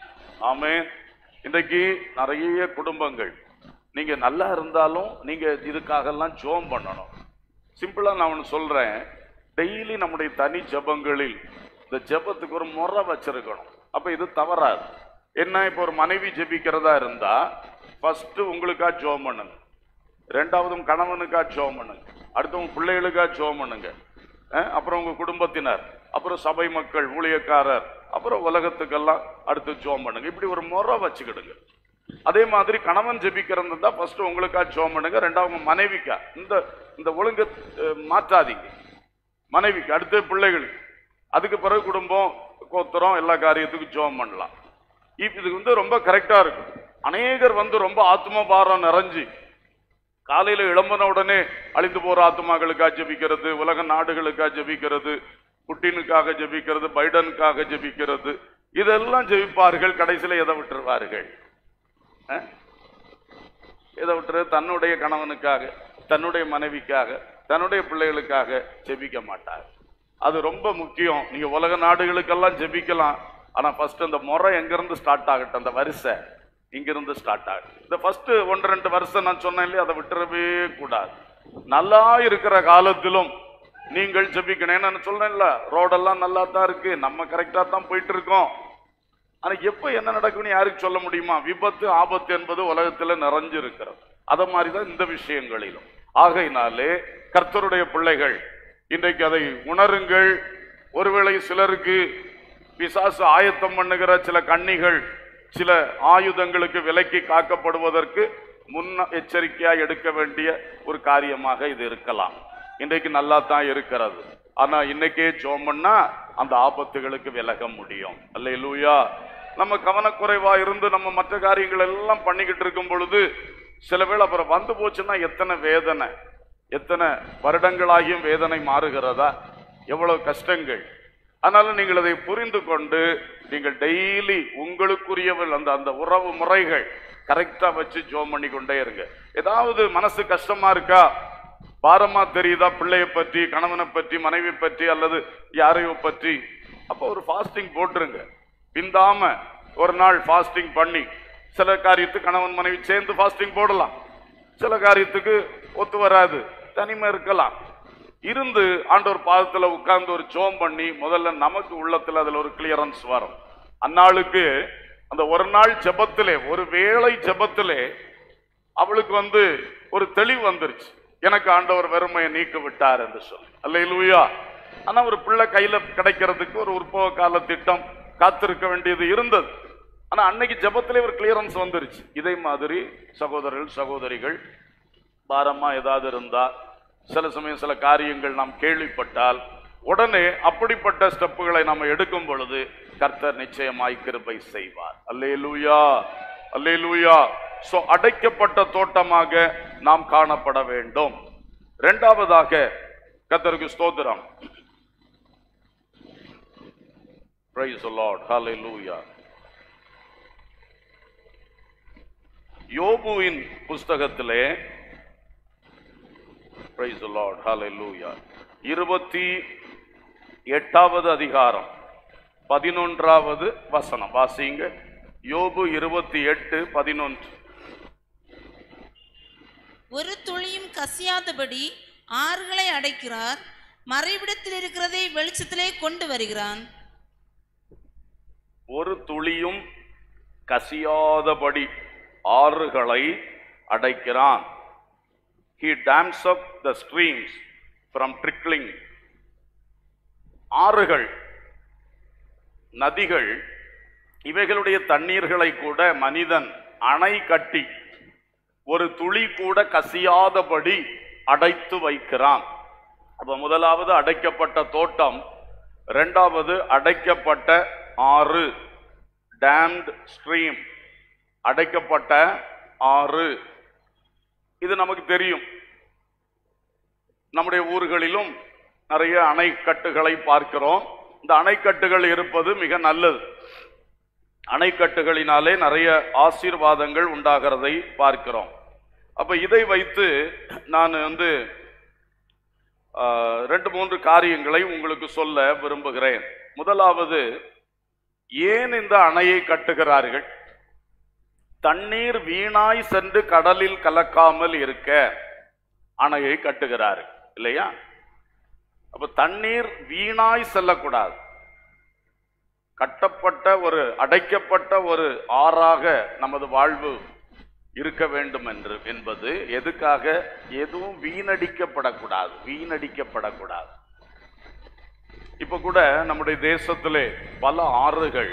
ஆமென் இன்றைக்கு நிறைய குடும்பங்கள் நீங்க நல்லா இருந்தாலும் நீங்க இதுக்காகலாம் ஜோம் பண்ணணும் சிம்பிளா நான் ஒன்று சொல்றேன் டெய்லி நம்முடைய தனி ஜெபங்களில் இந்த ஜெபத்துக்கு ஒரு முறை வச்சிருக்கணும் அப்ப இது தவறாது என்ன இப்போ ஒரு மனைவி ஜெபிக்கிறதா இருந்தா ஃபர்ஸ்ட் உங்களுக்கா ஜோம் பண்ணுங்க ரெண்டாவது உங்க கணவனுக்கா ஜோம் பண்ணுங்க அடுத்து உங்க பிள்ளைகளுக்கா ஜோம் பண்ணுங்க அஹ், அப்புறம் உங்க குடும்பத்தினர் அப்புறம் சபை மக்கள் ஊழியக்காரர் அப்புறம் உலகத்துக்கெல்லாம் அடுத்து ஜோம் பண்ணுங்க இப்படி ஒரு முறை வச்சுக்கிடுங்க அதே மாதிரி கணவன் ஜெபிக்கிறது தான் ஃபர்ஸ்ட் உங்களுக்கா ஜோம் பண்ணுங்க ரெண்டாவது உங்க மனைவிக்கா இந்த இந்த ஒழுங்க மாற்றாதீங்க மனைவிக்கு அடுத்து பிள்ளைகளுக்கு அதுக்கு பிறகு குடும்பம் கோத்திரம் எல்லா காரியத்துக்கும் ஜோம் பண்ணலாம் இப்ப இது வந்து ரொம்ப கரெக்டா இருக்கும் அநேகர் வந்து ரொம்ப ஆத்ம பாரம் நிறைஞ்சு காலையில எழும்பின உடனே அழிந்து போற ஆத்மாக்களுக்காக ஜெபிக்கிறது உலக நாடுகளுக்காக ஜெபிக்கிறது புட்டினுக்காக ஜெபிக்கிறது பைடனுக்காக ஜெபிக்கிறது இதெல்லாம் ஜெபிப்பார்கள் கடைசியில எதை விட்டுருவார்கள் அஹ்? எதை விட்டுரு தன்னுடைய கணவனுக்காக தன்னுடைய மனைவிக்காக தன்னுடைய பிள்ளைகளுக்காக ஜெபிக்க மாட்டார் அது ரொம்ப முக்கியம் நீங்க உலக நாடுகளுக்கெல்லாம் ஜெபிக்கலாம் ஆனா ஃபர்ஸ்ட் அந்த முறை எங்கிருந்து ஸ்டார்ட் ஆகட்டும் அந்த வரிசை இங்கிருந்து ஸ்டார்ட் ஆகும் இந்த ஃபர்ஸ்ட் ஒன்று ரெண்டு வருஷம் நான் சொன்னேன் இல்லையா அதை விட்டுறவே கூடாது நல்லா இருக்கிற காலத்திலும் நீங்கள் ஜெபிக்கணும் நான் சொல்றேன்ல ரோடெல்லாம் நல்லா தான் இருக்கு நம்ம கரெக்டா தான் போயிட்டு இருக்கோம் ஆனா எப்ப என்ன நடக்கும்னு யாருக்கு சொல்ல முடியுமா விபத்து ஆபத்து என்பது உலகத்துல நிறைஞ்சு இருக்கிறது அத மாதிரிதான் இந்த விஷயங்களிலும் ஆகையினாலே கர்த்தருடைய பிள்ளைகள் இன்றைக்கு அதை உணருங்கள் ஒருவேளை சிலருக்கு பிசாசு ஆயத்தம் பண்ணுகிற சில கன்னிகள் சில ஆயுதங்களுக்கு விலக்கி காக்கப்படுவதற்கு முன்ன எச்சரிக்கையா எடுக்க வேண்டிய ஒரு காரியமாக இது இருக்கலாம் இன்றைக்கு நல்லா தான் இருக்கிறது ஆனா இன்னைக்கே ஜோம் பண்ணா அந்த ஆபத்துகளுக்கு விலக முடியும் அல்லேலூயா நம்ம கவனக்குறைவா இருந்து நம்ம மற்ற காரியங்கள் எல்லாம் பண்ணிக்கிட்டு இருக்கும் பொழுது சில வேளை அப்புறம் வந்து போச்சுன்னா எத்தனை வேதனை எத்தனை வருடங்களாகியும் வேதனை மாறுகிறதா எவ்வளவு கஷ்டங்கள் அதனால நீங்கள் அதை புரிந்து கொண்டு நீங்கள் டெய்லி உங்களுக்குரியவள் அந்த அந்த உறவு முறைகள் கரெக்டா வச்சு ஜோம் பண்ணி கொண்டே இருங்க ஏதாவது மனசு கஷ்டமா இருக்கா பாரமா தெரியுதா பிள்ளைய பற்றி கணவனை பற்றி மனைவி பற்றி அல்லது யாரையோ பற்றி அப்போ ஒரு ஃபாஸ்டிங் போட்டுருங்க பிந்தாம ஒரு நாள் ஃபாஸ்டிங் பண்ணி சில காரியத்துக்கு கணவன் மனைவி சேர்ந்து ஃபாஸ்டிங் போடலாம் சில காரியத்துக்கு ஒத்து வராது தனிமை இருக்கலாம் இருந்து ஆண்டவர் பாதத்துல உட்கார்ந்து ஒரு ஜோம் பண்ணி முதல்ல நமக்கு உள்ளத்துல அதுல ஒரு கிளியரன்ஸ் வரும் அந்நாளுக்கு அந்த ஒரு நாள் ஜெபத்திலே ஒரு வேளை ஜெபத்திலே அவளுக்கு வந்து ஒரு தெளிவு வந்துருச்சு எனக்கு ஆண்டவர் வெறுமையை நீக்க விட்டார் என்று சொல்லி அல்ல ஆனா ஒரு பிள்ளை கையில கிடைக்கிறதுக்கு ஒரு உற்பவ கால திட்டம் காத்திருக்க வேண்டியது இருந்தது ஆனா அன்னைக்கு ஜெபத்திலே ஒரு கிளியரன்ஸ் வந்துருச்சு இதே மாதிரி சகோதரர்கள் சகோதரிகள் பாரமா ஏதாவது இருந்தா சில சமயம் சில காரியங்கள் நாம் கேள்விப்பட்டால் உடனே அப்படிப்பட்ட ஸ்டெப்புகளை நாம் எடுக்கும் பொழுது கர்த்தர் நிச்சயமாய் கிருபை செய்வார் அல்லேலூயா அல்லேலூயா சோ அடைக்கப்பட்ட தோட்டமாக நாம் காணப்பட வேண்டும் இரண்டாவதாக கர்த்தருக்கு ஸ்தோத்திரம் Praise the Lord. Hallelujah. யோபுவின் புஸ்தகத்திலே Praise the Lord. Hallelujah. இருபத்தி எட்டாவது அதிகாரம் பதினொன்றாவது வசனம் வாசிங்க யோபு இருபத்தி எட்டு பதினொன்று ஒரு துளியும் கசியாதபடி ஆறுகளை அடைக்கிறார் மறைவிடத்தில் இருக்கிறதை வெளிச்சத்திலே கொண்டு வருகிறான் ஒரு துளியும் கசியாதபடி ஆறுகளை அடைக்கிறான் he dams up the streams from trickling ஆறுகள் நதிகள் இவைகளுடைய தண்ணீர்களை கூட மனிதன் அணை கட்டி ஒரு துளி கூட கசியாதபடி அடைத்து வைக்கிறான் அப்ப முதலாவது அடைக்கப்பட்ட தோட்டம் இரண்டாவது அடைக்கப்பட்ட ஆறு டேம்ட் ஸ்ட்ரீம் அடைக்கப்பட்ட ஆறு இது நமக்கு தெரியும் நம்முடைய ஊர்களிலும் நிறைய அணைக்கட்டுகளை பார்க்கிறோம் இந்த அணைக்கட்டுகள் இருப்பது மிக நல்லது அணைக்கட்டுகளினாலே நிறைய ஆசீர்வாதங்கள் உண்டாகிறதை பார்க்கிறோம் அப்ப இதை வைத்து நான் வந்து ஆ, ரெண்டு மூன்று காரியங்களை உங்களுக்கு சொல்ல விரும்புகிறேன் முதலாவது ஏன் இந்த அணையை கட்டுகிறார்கள் தண்ணீர் வீணாய் சென்று கடலில் கலக்காமல் இருக்க அணையை கட்டுகிறார்கள் இல்லையா அப்ப தண்ணீர் வீணாய் செல்லக்கூடாது கட்டப்பட்ட ஒரு அடைக்கப்பட்ட ஒரு ஆறாக நமது வாழ்வு இருக்க வேண்டும் என்று என்பது எதுக்காக எதுவும் வீணடிக்கப்படக்கூடாது வீணடிக்கப்படக்கூடாது இப்ப கூட நம்முடைய தேசத்திலே பல ஆறுகள்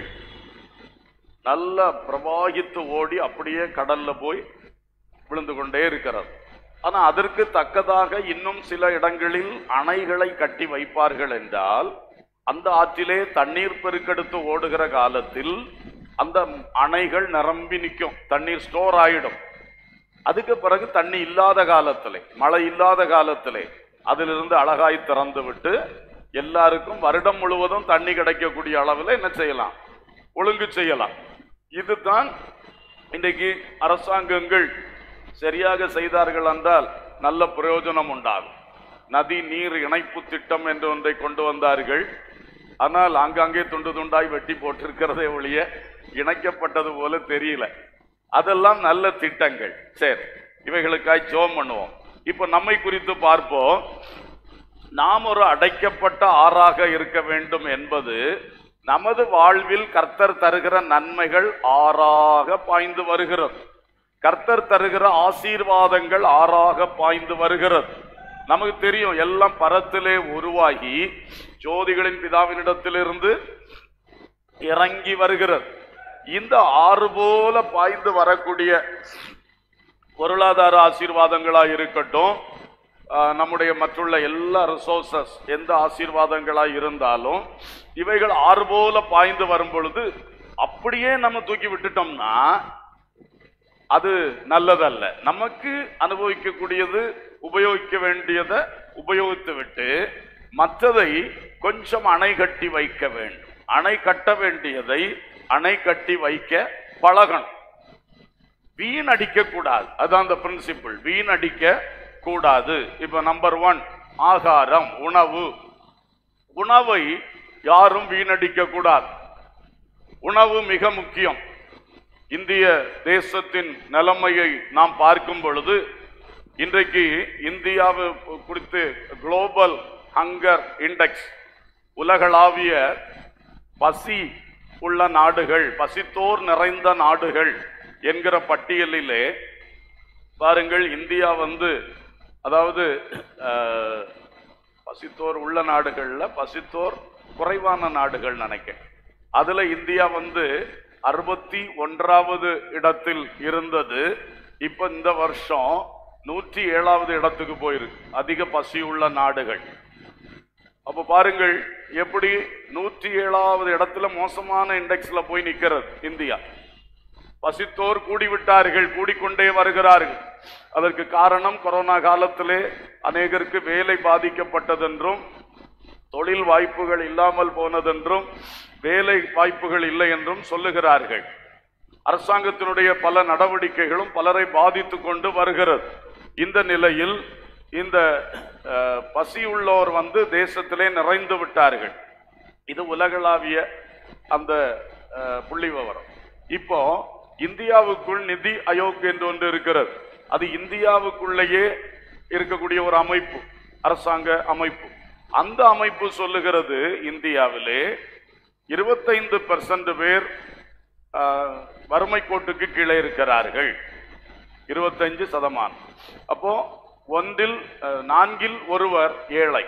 நல்ல பிரவாகித்து ஓடி அப்படியே கடல்ல போய் விழுந்து கொண்டே இருக்கிறது ஆனா அதற்கு தக்கதாக இன்னும் சில இடங்களில் அணைகளை கட்டி வைப்பார்கள் என்றால் அந்த ஆற்றிலே தண்ணீர் பெருக்கெடுத்து ஓடுகிற காலத்தில் அந்த அணைகள் நிரம்பி நிற்கும் தண்ணீர் ஸ்டோர் ஆயிடும் அதுக்கு பிறகு தண்ணி இல்லாத காலத்திலே மழை இல்லாத காலத்திலே அதிலிருந்து அழகாய் திறந்து விட்டு எல்லாருக்கும் வருடம் முழுவதும் தண்ணி கிடைக்கக்கூடிய அளவில் என்ன செய்யலாம் ஒழுங்கு செய்யலாம் இதுதான் இன்றைக்கு அரசாங்கங்கள் சரியாக செய்தார்கள் என்றால் நல்ல பிரயோஜனம் உண்டாகும் நதி நீர் இணைப்பு திட்டம் என்று ஒன்றை கொண்டு வந்தார்கள் ஆனால் ஆங்காங்கே துண்டு துண்டாய் வெட்டி போட்டிருக்கிறதே ஒழிய இணைக்கப்பட்டது போல தெரியல அதெல்லாம் நல்ல திட்டங்கள் சரி இவைகளுக்காய் ஜோம் பண்ணுவோம் இப்ப நம்மை குறித்து பார்ப்போம் நாம் ஒரு அடைக்கப்பட்ட ஆறாக இருக்க வேண்டும் என்பது நமது வாழ்வில் கர்த்தர் தருகிற நன்மைகள் ஆறாக பாய்ந்து வருகிறது கர்த்தர் தருகிற ஆசீர்வாதங்கள் ஆறாக பாய்ந்து வருகிறது நமக்கு தெரியும் எல்லாம் பரத்திலே உருவாகி ஜோதிகளின் பிதாவினிடத்திலிருந்து இறங்கி வருகிறது இந்த ஆறு போல பாய்ந்து வரக்கூடிய பொருளாதார ஆசீர்வாதங்களா இருக்கட்டும் ஆஹ், நம்முடைய மற்றுள்ள எல்லா ரிசோர்சஸ் எந்த ஆசீர்வாதங்களா இருந்தாலும் இவைகள் ஆறு போல பாய்ந்து வரும் பொழுது அப்படியே நம்ம தூக்கி விட்டுட்டோம்னா அது நல்லதல்ல நமக்கு அனுபவிக்கக்கூடியது உபயோகிக்க வேண்டியதை உபயோகித்து விட்டு மற்றதை கொஞ்சம் அணை கட்டி வைக்க வேண்டும் அணை கட்ட வேண்டியதை அணை கட்டி வைக்க பழகணும் வீணடிக்க கூடாது அதான் அந்த பிரின்சிபிள் வீணடிக்க கூடாது இப்ப நம்பர் ஒன் ஆகாரம் உணவு உணவை யாரும் வீணடிக்க கூடாது உணவு மிக முக்கியம் இந்திய தேசத்தின் நிலைமையை நாம் பார்க்கும் பொழுது இன்றைக்கு இந்தியாவை குறித்து குளோபல் ஹங்கர் இண்டெக்ஸ் உலகளாவிய பசி உள்ள நாடுகள் பசித்தோர் நிறைந்த நாடுகள் என்கிற பட்டியலிலே பாருங்கள் இந்தியா வந்து அதாவது அஹ், பசித்தோர் உள்ள நாடுகள்ல பசித்தோர் குறைவான நாடுகள் நினைக்கிறேன் அதுல இந்தியா வந்து அறுபத்தி ஒன்றாவது இடத்தில் இருந்தது இப்ப இந்த வருஷம் நூற்றி ஏழாவது இடத்துக்கு போயிருக்கு அதிக பசி உள்ள நாடுகள் அப்ப பாருங்கள் எப்படி நூற்றி ஏழாவது இடத்துல மோசமான இண்டெக்ஸ்ல போய் நிக்கிறது இந்தியா பசித்தோர் கூடிவிட்டார்கள் கூடிக்கொண்டே வருகிறார்கள் அதற்கு காரணம் கொரோனா காலத்திலே அநேகருக்கு வேலை பாதிக்கப்பட்டதென்றும் தொழில் வாய்ப்புகள் இல்லாமல் போனதென்றும் வேலை வாய்ப்புகள் இல்லை என்றும் சொல்லுகிறார்கள் அரசாங்கத்தினுடைய பல நடவடிக்கைகளும் பலரை பாதித்து கொண்டு வருகிறது இந்த நிலையில் இந்த அஹ், பசியுள்ளோர் வந்து தேசத்திலே நிறைந்து விட்டார்கள் இது உலகளாவிய அந்த அஹ், புள்ளி விவரம் இப்போ இந்தியாவுக்குள் நிதி ஆயோக் என்று ஒன்று இருக்கிறது அது இந்தியாவுக்குள்ளேயே இருக்கக்கூடிய ஒரு அமைப்பு அரசாங்க அமைப்பு அந்த அமைப்பு சொல்லுகிறது இந்தியாவிலே இருபத்தைந்து பெர்சன்ட் பேர் ஆஹ், வறுமை கோட்டுக்கு கீழே இருக்கிறார்கள் இருபத்தஞ்சு சதமானம் அப்போ ஒன்றில் அஹ், நான்கில் ஒருவர் ஏழை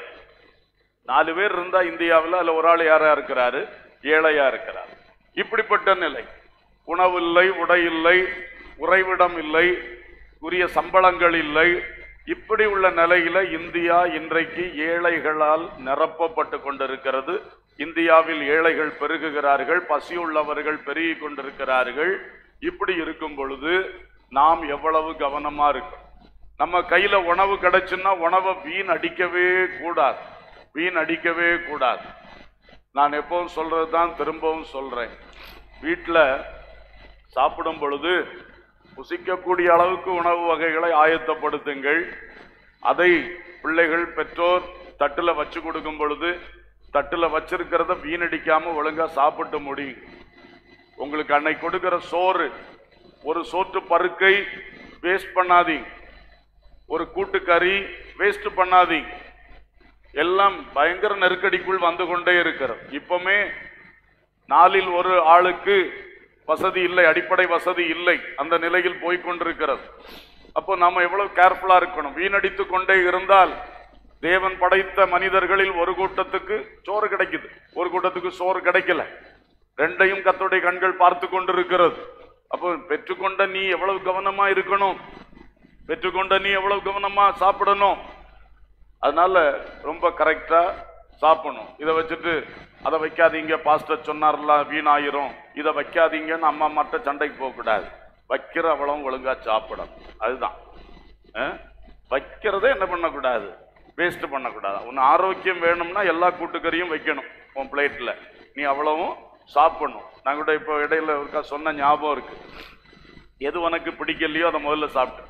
நாலு பேர் இருந்தா இந்தியாவில் அதுல ஒரு ஆள் யாரா இருக்கிறாரு ஏழையா இருக்கிறார் இப்படிப்பட்ட நிலை உணவு இல்லை உடை இல்லை உறைவிடம் இல்லை உரிய சம்பளங்கள் இல்லை இப்படி உள்ள நிலையில இந்தியா இன்றைக்கு ஏழைகளால் நிரப்பப்பட்டு கொண்டிருக்கிறது இந்தியாவில் ஏழைகள் பெருகுகிறார்கள் பசியுள்ளவர்கள் பெருகி கொண்டிருக்கிறார்கள் இப்படி இருக்கும் பொழுது நாம் எவ்வளவு கவனமா இருக்கணும் நம்ம கையில உணவு கிடைச்சுன்னா உணவை வீண் அடிக்கவே கூடாது வீண் அடிக்கவே கூடாது நான் எப்பவும் சொல்றது தான் திரும்பவும் சொல்றேன் வீட்டில் சாப்பிடும் பொழுது புசிக்கக்கூடிய அளவுக்கு உணவு வகைகளை ஆயத்தப்படுத்துங்கள் அதை பிள்ளைகள் பெற்றோர் தட்டுல வச்சு கொடுக்கும் பொழுது தட்டுல வச்சிருக்கிறத வீணடிக்காம ஒழுங்கா சாப்பிட்டு முடியும் உங்களுக்கு அன்னைக்கு கொடுக்கிற சோறு ஒரு சோற்று பருக்கை வேஸ்ட் பண்ணாதீங்க ஒரு கூட்டுக்கறி வேஸ்ட் பண்ணாதீங்க எல்லாம் பயங்கர நெருக்கடிக்குள் வந்து கொண்டே இருக்கிறது இப்பவுமே நாளில் ஒரு ஆளுக்கு வசதி இல்லை அடிப்படை வசதி இல்லை அந்த நிலையில் போய் கொண்டிருக்கிறது அப்போ நாம எவ்வளவு கேர்ஃபுல்லா இருக்கணும் வீணடித்து கொண்டே இருந்தால் தேவன் படைத்த மனிதர்களில் ஒரு கூட்டத்துக்கு சோறு கிடைக்குது ஒரு கூட்டத்துக்கு சோறு கிடைக்கல ரெண்டையும் கர்த்தருடைய கண்கள் பார்த்து கொண்டிருக்கிறது அப்போ பெற்றுக்கொண்ட நீ எவ்வளவு கவனமா இருக்கணும் பெற்றுக்கொண்ட நீ எவ்வளவு கவனமா சாப்பிடணும் அதனால ரொம்ப கரெக்டா சாப்பிடணும் இதை வச்சுட்டு அதை வைக்காதீங்க பாஸ்டர் சொன்னார்ல வீணாயிரும் இதை வைக்காதீங்கன்னு அம்மா மட்டும் சண்டைக்கு போகக்கூடாது வைக்கிற அவ்வளவும் ஒழுங்கா சாப்பிடணும் அதுதான் அஹ்? வைக்கிறதே என்ன பண்ணக்கூடாது வேஸ்ட் பண்ணக்கூடாது உன் ஆரோக்கியம் வேணும்னா எல்லா கூட்டுக்கறியும் வைக்கணும் உன் பிளேட்ல நீ அவ்வளவும் சாப்பிடணும் நான் கூட இப்போ இடையில ஒருக்கா சொன்ன ஞாபகம் இருக்கு எது உனக்கு பிடிக்கலையோ அதை முதல்ல சாப்பிட்டு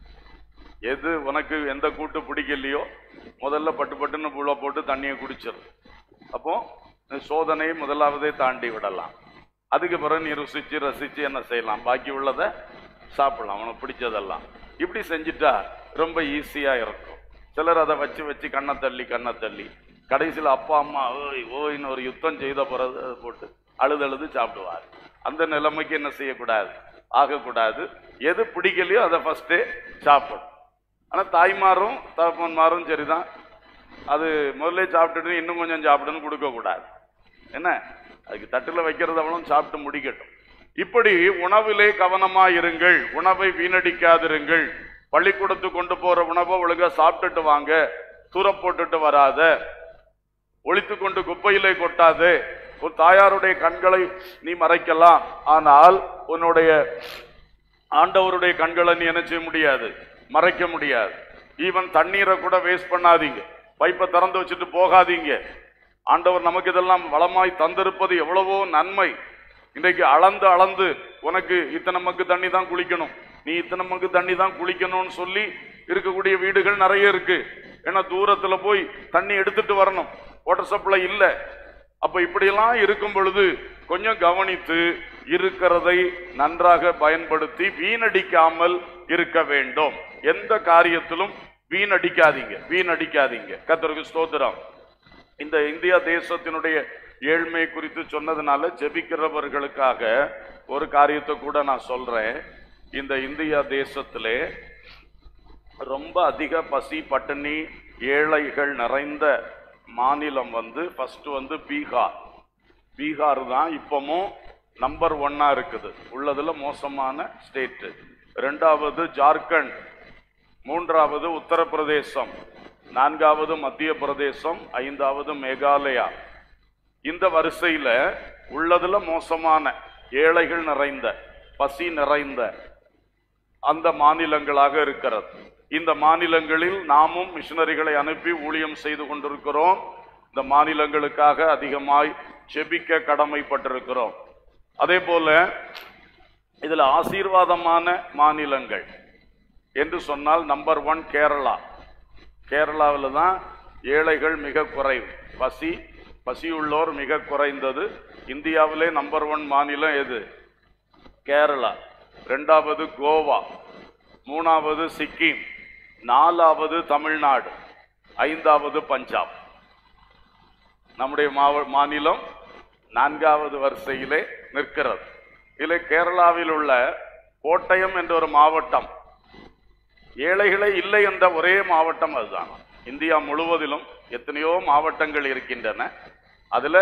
எது உனக்கு எந்த கூட்டு பிடிக்கலையோ முதல்ல பட்டு பட்டுன்னு புள்ள போட்டு தண்ணியை குடிச்சிரு அப்போ இந்த சோதனையை முதலாவதே தாண்டி விடலாம் அதுக்கு பிறகு நீ ருசிச்சு ரசிச்சு என்ன செய்யலாம் பாக்கி உள்ளதை சாப்பிடலாம் உனக்கு பிடிச்சதெல்லாம் இப்படி செஞ்சுட்டா ரொம்ப ஈஸியா இருக்கும் சிலர் அதை வச்சு வச்சு கண்ணை தள்ளி கண்ணை தள்ளி கடைசியில் அப்பா அம்மா ஓய் ஓய்னு ஒரு யுத்தம் செய்த பிறகு அதை போட்டு அழுது அழுது சாப்பிடுவார் அந்த நிலைமைக்கு என்ன செய்யக்கூடாது ஆகக்கூடாது எது பிடிக்கலையோ அதை ஃபர்ஸ்டே சாப்பிடும் ஆனா தாய்மாரும் தகப்பன்மாரும் சரிதான் அது முதல்ல சாப்பிட்டுட்டு இன்னும் கொஞ்சம் சாப்பிடுன்னு கொடுக்க கூடாது என்ன அதுக்கு தட்டுல வைக்கிறது அவ்வளவு சாப்பிட்டு முடிக்கட்டும் இப்படி உணவிலே கவனமா இருங்கள் உணவை வீணடிக்காதிருங்கள் பள்ளிக்கூடத்துக்கு கொண்டு போற உணவை ஒழுங்கா சாப்பிட்டுட்டு வாங்க தூர போட்டுட்டு வராத ஒழித்து கொண்டு குப்பையிலே கொட்டாதே உன் தாயாருடைய கண்களை நீ மறைக்கலாம் ஆனால் உன்னுடைய ஆண்டவருடைய கண்களை நீ என்ன செய்ய முடியாது மறைக்க முடியாது ஈவன் தண்ணீரை கூட வேஸ்ட் பண்ணாதீங்க பைப்பை திறந்து வச்சுட்டு போகாதீங்க ஆண்டவர் நமக்கு இதெல்லாம் வளமாய் தந்திருப்பது எவ்வளவோ நன்மை இன்றைக்கு அளந்து அளந்து உனக்கு இத்தனை மக்கு தண்ணி தான் குளிக்கணும் நீ இத்தனை மக்கு தண்ணி தான் குளிக்கணும்னு சொல்லி இருக்கக்கூடிய வீடுகள் நிறைய இருக்கு ஏன்னா தூரத்துல போய் தண்ணி எடுத்துட்டு வரணும் வாட்டர் சப்ளை இல்லை அப்ப இப்படியெல்லாம் இருக்கும் பொழுது கொஞ்சம் கவனித்து இருக்கிறதை நன்றாக பயன்படுத்தி வீணடிக்காமல் இருக்க வேண்டும் எந்த காரியத்திலும் வீணடிக்காதீங்க வீணடிக்காதீங்க கர்த்தருக்கு ஸ்தோத்திரம் இந்த இந்தியா தேசத்தினுடைய ஏழ்மை குறித்து சொன்னதுனால ஜெபிக்கிறவர்களுக்காக ஒரு காரியத்தை கூட நான் சொல்றேன் இந்த இந்தியா தேசத்திலே ரொம்ப அதிக பசி பட்டினி ஏழைகள் நிறைந்த மாநிலம் வந்து ஃபர்ஸ்ட் வந்து பீகார் பீகார் தான் இப்பமும் நம்பர் ஒன்னா இருக்குது உள்ளதுல மோசமான ஸ்டேட் ரெண்டாவது ஜார்க்கண்ட் மூன்றாவது உத்தரப்பிரதேசம் நான்காவது மத்திய பிரதேசம் ஐந்தாவது மேகாலயா இந்த வரிசையில உள்ளதுல மோசமான ஏழைகள் நிறைந்த பசி நிறைந்த அந்த மாநிலங்களாக இருக்கிறது இந்த மாநிலங்களில் நாமும் மிஷனரிகளை அனுப்பி ஊழியம் செய்து கொண்டிருக்கிறோம் இந்த மாநிலங்களுக்காக அதிகமாய் செபிக்க கடமைப்பட்டிருக்கிறோம் அதே போல இதுல ஆசீர்வாதமான மாநிலங்கள் என்று சொன்னால் நம்பர் ஒன் கேரளா கேரளாவில் தான் ஏழைகள் மிக குறைவு பசி பசியுள்ளோர் மிக குறைந்தது இந்தியாவிலே நம்பர் ஒன் மாநிலம் எது கேரளா ரெண்டாவது கோவா மூணாவது சிக்கிம் நாலாவது தமிழ்நாடு ஐந்தாவது பஞ்சாப் நம்முடைய மாவ மாநிலம் நான்காவது வரிசையிலே நிற்கிறது இதில் கேரளாவில் உள்ள கோட்டயம் என்ற ஒரு மாவட்டம் ஏழைகளே இல்லை என்ற ஒரே மாவட்டம் அதுதான் இந்தியா முழுவதிலும் எத்தனையோ மாவட்டங்கள் இருக்கின்றன அதுல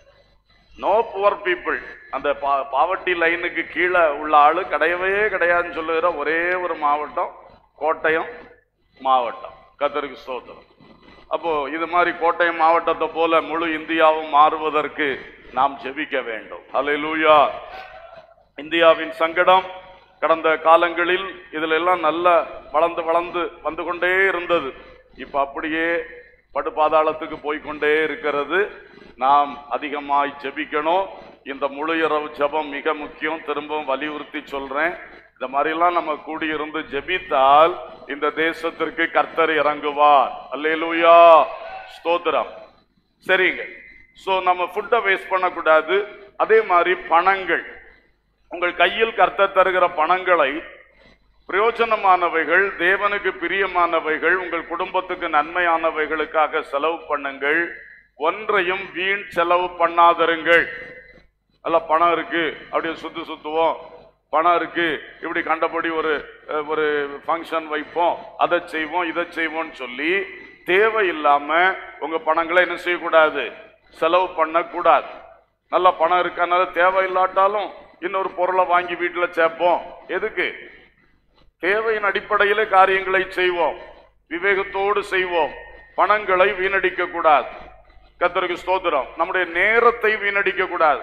நோ புவர் பீப்புள் அந்த பாவர்ட்டி லைனுக்கு கீழே உள்ள ஆளு கிடையவே கிடையாதுன்னு சொல்லுகிற ஒரே ஒரு மாவட்டம் கோட்டயம் மாவட்டம் கத்தருக்கு சோதரம் அப்போ இது மாதிரி கோட்டயம் மாவட்டத்தை போல முழு இந்தியாவும் மாறுவதற்கு நாம் ஜெபிக்க வேண்டும் ஹalleluya இந்தியாவின் சங்கடம் கடந்த காலங்களில் இதுல எல்லாம் நல்ல வளர்ந்து வளர்ந்து வந்து கொண்டே இருந்தது இப்ப அப்படியே படுபாதாளத்துக்கு போய்க்கொண்டே இருக்கிறது நாம் அதிகமாய் ஜெபிக்கணும் இந்த முழு இரவு ஜெபம் மிக முக்கியம் திரும்பவும் வலியுறுத்தி சொல்றேன் இந்த மாதிரிலாம் நம்ம கூடியிருந்து ஜெபித்தால் இந்த தேசத்திற்கு கர்த்தர் இறங்குவார் அல்லேலூயா ஸ்தோத்திரம் சரிங்க சோ நம்ம ஃபுட்டை வேஸ்ட் பண்ணக்கூடாது அதே மாதிரி பணங்கள் உங்கள் கையில் கர்த்தர் தருகிற பணங்களை பிரயோஜனமானவைகள் தேவனுக்கு பிரியமானவைகள் உங்கள் குடும்பத்துக்கு நன்மையானவைகளுக்காக செலவு பண்ணுங்கள் ஒன்றையும் வீண் செலவு பண்ணாதருங்கள் அல்ல பணம் இருக்கு அப்படியே சுத்து சுத்துவோம் பணம் இருக்கு இப்படி கண்டபடி ஒரு அஹ், ஒரு ஃபங்க்ஷன் வைப்போம் அதை செய்வோம் இதை செய்வோம்னு சொல்லி தேவையில்லாம உங்க பணங்களை என்ன செய்யக்கூடாது செலவு பண்ணக்கூடாது நல்ல பணம் இருக்கனால தேவையில்லாட்டாலும் இன்னொரு பொருளை வாங்கி வீட்டில் சேர்ப்போம் எதுக்கு தேவையின் அடிப்படையிலே காரியங்களை செய்வோம் விவேகத்தோடு செய்வோம் பணங்களை வீணடிக்க கூடாது கத்தருக்கு ஸ்தோத்திரம் நம்முடைய நேரத்தை வீணடிக்க கூடாது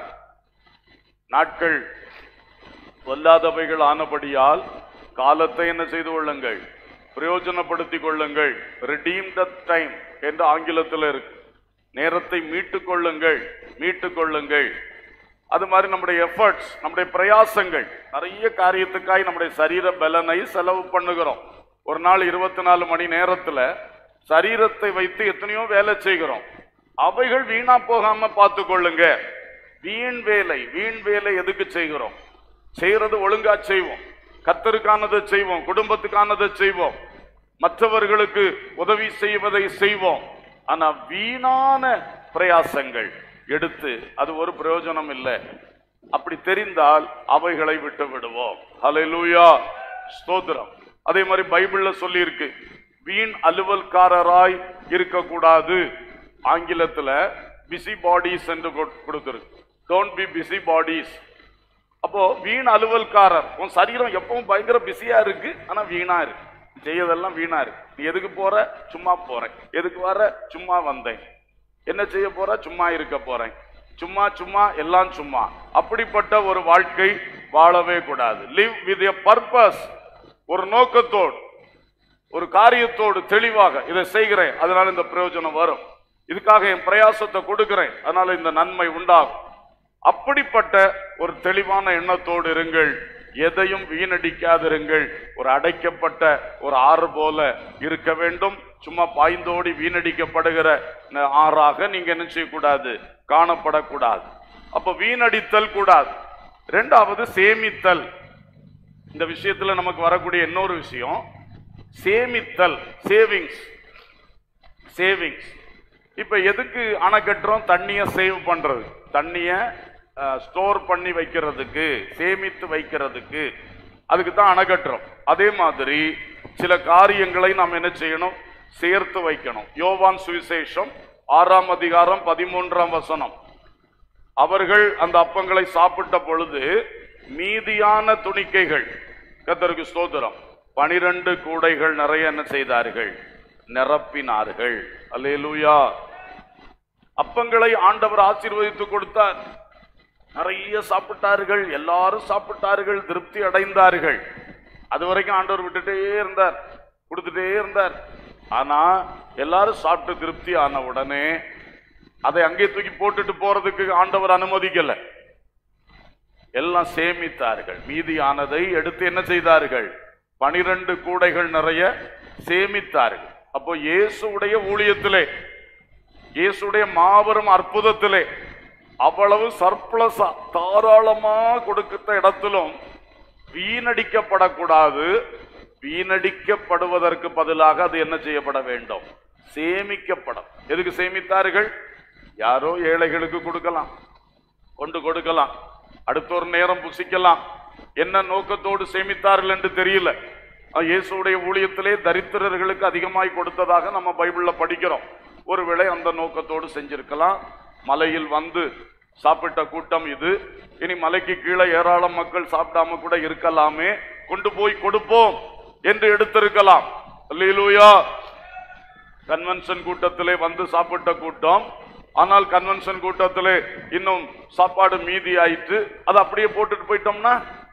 நாட்கள் வல்லாதவைகள் ஆனபடியால் காலத்தை என்ன செய்து கொள்ளுங்கள் பிரயோஜனப்படுத்திக் கொள்ளுங்கள் redeem the டைம் என்று ஆங்கிலத்தில் இருக்கு நேரத்தை மீட்டுக் கொள்ளுங்கள் மீட்டுக் கொள்ளுங்கள் அது மாதிரி நம்முடைய எஃபர்ட்ஸ் நம்முடைய பிரயாசங்கள் நிறைய காரியத்துக்காய் நம்முடைய சரீர பலனை செலவு பண்ணுகிறோம் ஒரு நாள் இருபத்தி நாலு மணி நேரத்துல சரீரத்தை வைத்து எத்தனையோ வேலை செய்கிறோம் அவைகள் வீணா போகாம பார்த்து கொள்ளுங்க வீண் வேலை வீண் வேலை எதுக்கு செய்கிறோம் செய்யறது ஒழுங்கா செய்வோம் கத்தருக்கானதை செய்வோம் குடும்பத்துக்கானதை செய்வோம் மற்றவர்களுக்கு உதவி செய்வதை செய்வோம் ஆனா வீணான பிரயாசங்கள் எடுத்து அது ஒரு பிரயோஜனம் இல்லை அப்படி தெரிந்தால் அவைகளை விட்டு விடுவோம் ஹalleluya ஸ்தோத்திரம் அதே மாதிரி பைபிள்ல சொல்லி இருக்கு வீண் அலுவல்காரராய் இருக்கக்கூடாது ஆங்கிலத்துல பிஸி பாடிஸ் என்று கொடு- கொடுத்திருக்கு டோன்ட் பி பிஸி பாடிஸ் அப்போ வீண் அலுவல்காரர் உன் சரீரம் எப்பவும் பயங்கர பிஸியா இருக்கு ஆனா வீணா இருக்கு செய்யறதெல்லாம் வீணா இருக்கு நீ எதுக்கு போற சும்மா போறேன் எதுக்கு வர சும்மா வந்தேன் என்ன செய்ய போற சும்மா இருக்க போறேன் சும்மா சும்மா எல்லாம் சும்மா அப்படிப்பட்ட ஒரு வாழ்க்கை வாழவே கூடாது லிவ் வித் எ பர்பஸ் ஒரு நோக்கத்தோடு ஒரு காரியத்தோடு தெளிவாக இதை செய்கிறேன் அதனால இந்த பிரயோஜனம் வரும் இதுக்காக என் பிரயாசத்தை கொடுக்கிறேன் அதனால இந்த நன்மை உண்டாகும் அப்படிப்பட்ட ஒரு தெளிவான எண்ணத்தோடு இருங்கள் எதையும் வீணடிக்காதிருங்கள் ஒரு அடைக்கப்பட்ட ஒரு ஆறு போல இருக்க வேண்டும் சும்மா பாய்ந்தோடி வீணடிக்கப்படுகிற ந- ஆறாக நீங்க என்ன செய்யக்கூடாது காணப்படக்கூடாது அப்ப வீணடித்தல் கூடாது ரெண்டாவது சேமித்தல் இந்த விஷயத்துல நமக்கு வரக்கூடிய இன்னொரு விஷயம் சேமித்தல் சேவிங்ஸ் சேவிங்ஸ் இப்ப எதுக்கு அணை கட்டுறோம் தண்ணியை சேவ் பண்றது தண்ணியை ஸ்டோர் பண்ணி வைக்கிறதுக்கு சேமித்து வைக்கிறதுக்கு அதுக்கு தான் அணை கட்டுறோம் அதே மாதிரி சில காரியங்களை நாம் என்ன செய்யணும் சேர்த்து வைக்கணும் யோவான் சுவிசேஷம் ஆறாம் அதிகாரம் பதிமூன்றாம் வசனம் அவர்கள் அந்த அப்பங்களை சாப்பிட்ட பொழுது மீதியான துணிக்கைகள் கத்தருக்கு ஸ்தோத்திரம் பனிரெண்டு கூடைகள் நிறைய என்ன செய்தார்கள் நிரப்பினார்கள் அல்லேலூயா அப்பங்களை ஆண்டவர் ஆசீர்வதித்து கொடுத்தார் நிறைய சாப்பிட்டார்கள் எல்லாரும் சாப்பிட்டார்கள் திருப்தி அடைந்தார்கள் அது வரைக்கும் ஆண்டவர் விட்டுட்டே இருந்தார் கொடுத்துட்டே இருந்தார் ஆனா எல்லாரும் சாப்பிட்டு திருப்தி ஆன உடனே அதை அங்கே தூக்கி போட்டுட்டு போறதுக்கு ஆண்டவர் அனுமதிக்கல எல்லாம் சேமித்தார்கள் மீதியானதை எடுத்து என்ன செய்தார்கள் பனிரெண்டு கூடைகள் நிறைய சேமித்தார்கள் அப்போ இயேசுடைய ஊழியத்திலே இயேசுடைய மாபெரும் அற்புதத்திலே அவ்வளவு சர்ப்ளஸா தாராளமா கொடுக்கிற இடத்திலும் வீணடிக்கப்படக்கூடாது வீணடிக்கப்படுவதற்கு பதிலாக அது என்ன செய்யப்பட வேண்டும் சேமிக்கப்படும் எதுக்கு சேமித்தார்கள் யாரோ ஏழைகளுக்கு கொடுக்கலாம் கொண்டு கொடுக்கலாம் அடுத்த ஒரு நேரம் புசிக்கலாம் என்ன நோக்கத்தோடு சேமித்தார்கள் என்று தெரியல ஆனா, இயேசுவுடைய ஊழியத்திலே தரித்திரர்களுக்கு அதிகமாய் கொடுத்ததாக நம்ம பைபிள்ல படிக்கிறோம் ஒருவேளை அந்த நோக்கத்தோடு செஞ்சிருக்கலாம் மலையில் வந்து சாப்பிட்ட கூட்டம் இது இனி மலைக்கு கீழே ஏராளம் மக்கள் சாப்பிடாம கூட இருக்கலாமே கொண்டு போய் கொடுப்போம் என்று எடுத்திருக்கலாம் அல்லேலூயா கன்வென்ஷன் கூட்டத்திலே வந்து சாப்பிட்ட கூட்டம் ஆனால் கன்வென்ஷன் கூட்டத்திலே இன்னும் சாப்பாடு மீதி ஆயிற்று அதை அப்படியே போட்டுட்டு போயிட்டோம்னா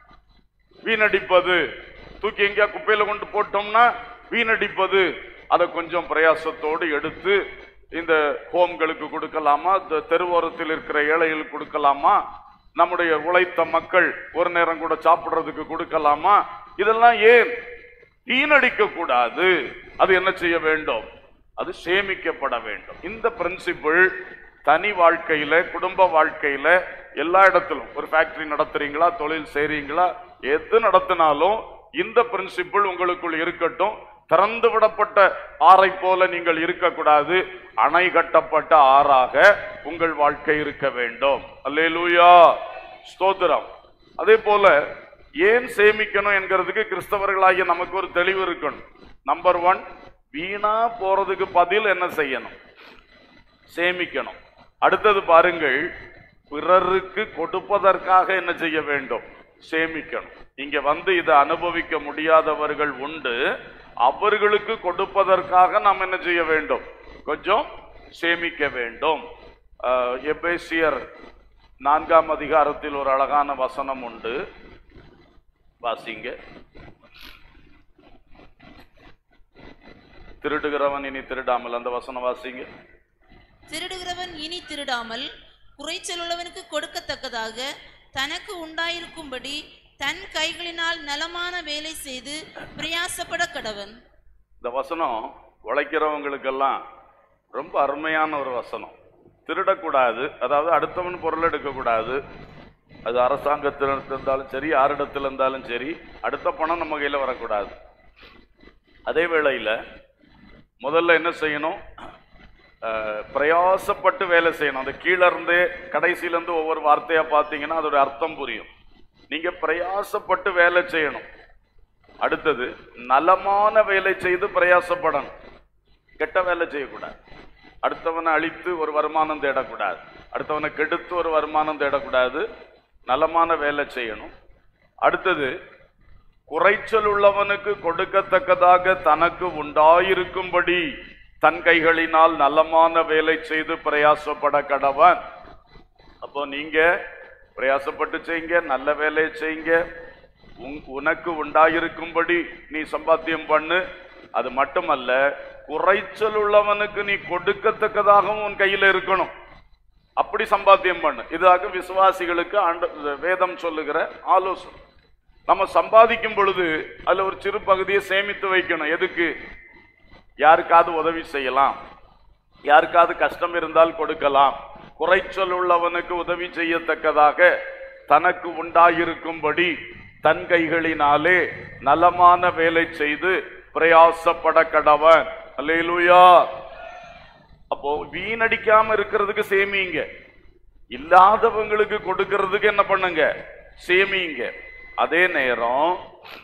வீணடிப்பது தூக்கி எங்கேயா குப்பையில கொண்டு போட்டோம்னா வீணடிப்பது அதை கொஞ்சம் பிரயாசத்தோடு எடுத்து இந்த ஹோம்களுக்கு கொடுக்கலாமா இந்த தெருவோரத்தில் இருக்கிற ஏழைகளுக்கு கொடுக்கலாமா நம்முடைய உழைத்த மக்கள் ஒரு நேரம் கூட சாப்பிடுறதுக்கு கொடுக்கலாமா இதெல்லாம் ஏன் வீணடிக்க கூடாது அது என்ன செய்ய வேண்டும் அது சேமிக்கப்பட வேண்டும் இந்த பிரின்சிபிள் தனி வாழ்க்கையில குடும்ப வாழ்க்கையில எல்லா இடத்திலும் ஒரு ஃபேக்டரி நடத்துறீங்களா தொழில் செய்றீங்களா எது நடத்தினாலும் இந்த பிரின்சிபிள் உங்களுக்குள் இருக்கட்டும் திறந்து விடப்பட்ட ஆறை போல நீங்கள் இருக்கக்கூடாது அணை கட்டப்பட்ட ஆறாக உங்கள் வாழ்க்கை இருக்க வேண்டும் அல்லேலூயா ஸ்தோத்திரம் அதே போல ஏன் சேமிக்கணும் என்கிறதுக்கு கிறிஸ்தவர்களாகிய நமக்கு ஒரு தெளிவு இருக்கணும் நம்பர் ஒன் வீணா போறதுக்கு பதில் என்ன செய்யணும் சேமிக்கணும் அடுத்தது பாருங்கள் பிறருக்கு கொடுப்பதற்காக என்ன செய்ய வேண்டும் சேமிக்கணும் இங்க வந்து இதை அனுபவிக்க முடியாதவர்கள் உண்டு அவர்களுக்கு கொடுப்பதற்காக நாம் என்ன செய்ய வேண்டும் கொஞ்சம் சேமிக்க வேண்டும் ஆஹ், எபேசியர் நான்காம் அதிகாரத்தில் ஒரு அழகான வசனம் உண்டு வாசிங்க திருடுகிறவன் இனி திருடாமல் அந்த வசனம் வாசிங்க திருடுகிறவன் இனி திருடாமல் குறைச்சல் உள்ளவனுக்கு கொடுக்கத்தக்கதாக தனக்கு உண்டாயிருக்கும்படி தன் கைகளினால் நலமான வேலை செய்து பிரயாசப்பட கடவன் இந்த வசனம் உழைக்கிறவங்களுக்கெல்லாம் ரொம்ப அருமையான ஒரு வசனம் திருடக்கூடாது அதாவது அடுத்தவன் பொருள் எடுக்கக்கூடாது அது அரசாங்கத்தில் இருந்தாலும் சரி யாரிடத்தில் இருந்தாலும் சரி அடுத்த பணம் நம்ம கையில் வரக்கூடாது அதே வேளையில் முதல்ல என்ன செய்யணும் அஹ், பிரயாசப்பட்டு வேலை செய்யணும் அந்த கீழே இருந்தே கடைசியில இருந்து ஒவ்வொரு வார்த்தையா பார்த்தீங்கன்னா அதோட அர்த்தம் புரியும் நீங்க பிரயாசப்பட்டு வேலை செய்யணும் அடுத்தது நலமான வேலை செய்து பிரயாசப்படணும் கெட்ட வேலை செய்யக்கூடாது அடுத்தவனை அழித்து ஒரு வருமானம் தேடக்கூடாது அடுத்தவனை கெடுத்து ஒரு வருமானம் தேடக்கூடாது நலமான வேலை செய்யணும் அடுத்தது குறைச்சல் உள்ளவனுக்கு கொடுக்கத்தக்கதாக தனக்கு உண்டாயிருக்கும்படி தன் கைகளினால் நலமான வேலை செய்து பிரயாசப்பட கடவன் அப்போ நீங்க பிரயாசப்பட்டு செய்யுங்க நல்ல வேலையை செய்யுங்க உன்- உனக்கு உண்டாயிருக்கும்படி நீ சம்பாத்தியம் பண்ணு அது மட்டுமல்ல குறைச்சல் உள்ளவனுக்கு நீ கொடுக்கத்தக்கதாகவும் உன் கையில இருக்கணும் அப்படி சம்பாத்தியம் பண்ணு இதாக விசுவாசிகளுக்கு ஆண்ட வேதம் சொல்லுகிற ஆலோசனை நம்ம சம்பாதிக்கும் பொழுது அதுல ஒரு சிறு பகுதியை சேமித்து வைக்கணும் எதுக்கு யாருக்காவது உதவி செய்யலாம் யாருக்காவது கஷ்டம் இருந்தால் கொடுக்கலாம் குறைச்சல் உள்ளவனுக்கு உதவி செய்யத்தக்கதாக தனக்கு உண்டாயிருக்கும்படி தன் கைகளினாலே நலமான வேலை செய்து பிரயாசப்பட கடவன் அல்லேலூயா அப்போ வீணடிக்காம இருக்கிறதுக்கு சேமிங்க இல்லாதவங்களுக்கு கொடுக்கிறதுக்கு என்ன பண்ணுங்க சேமிங்க அதே நேரம்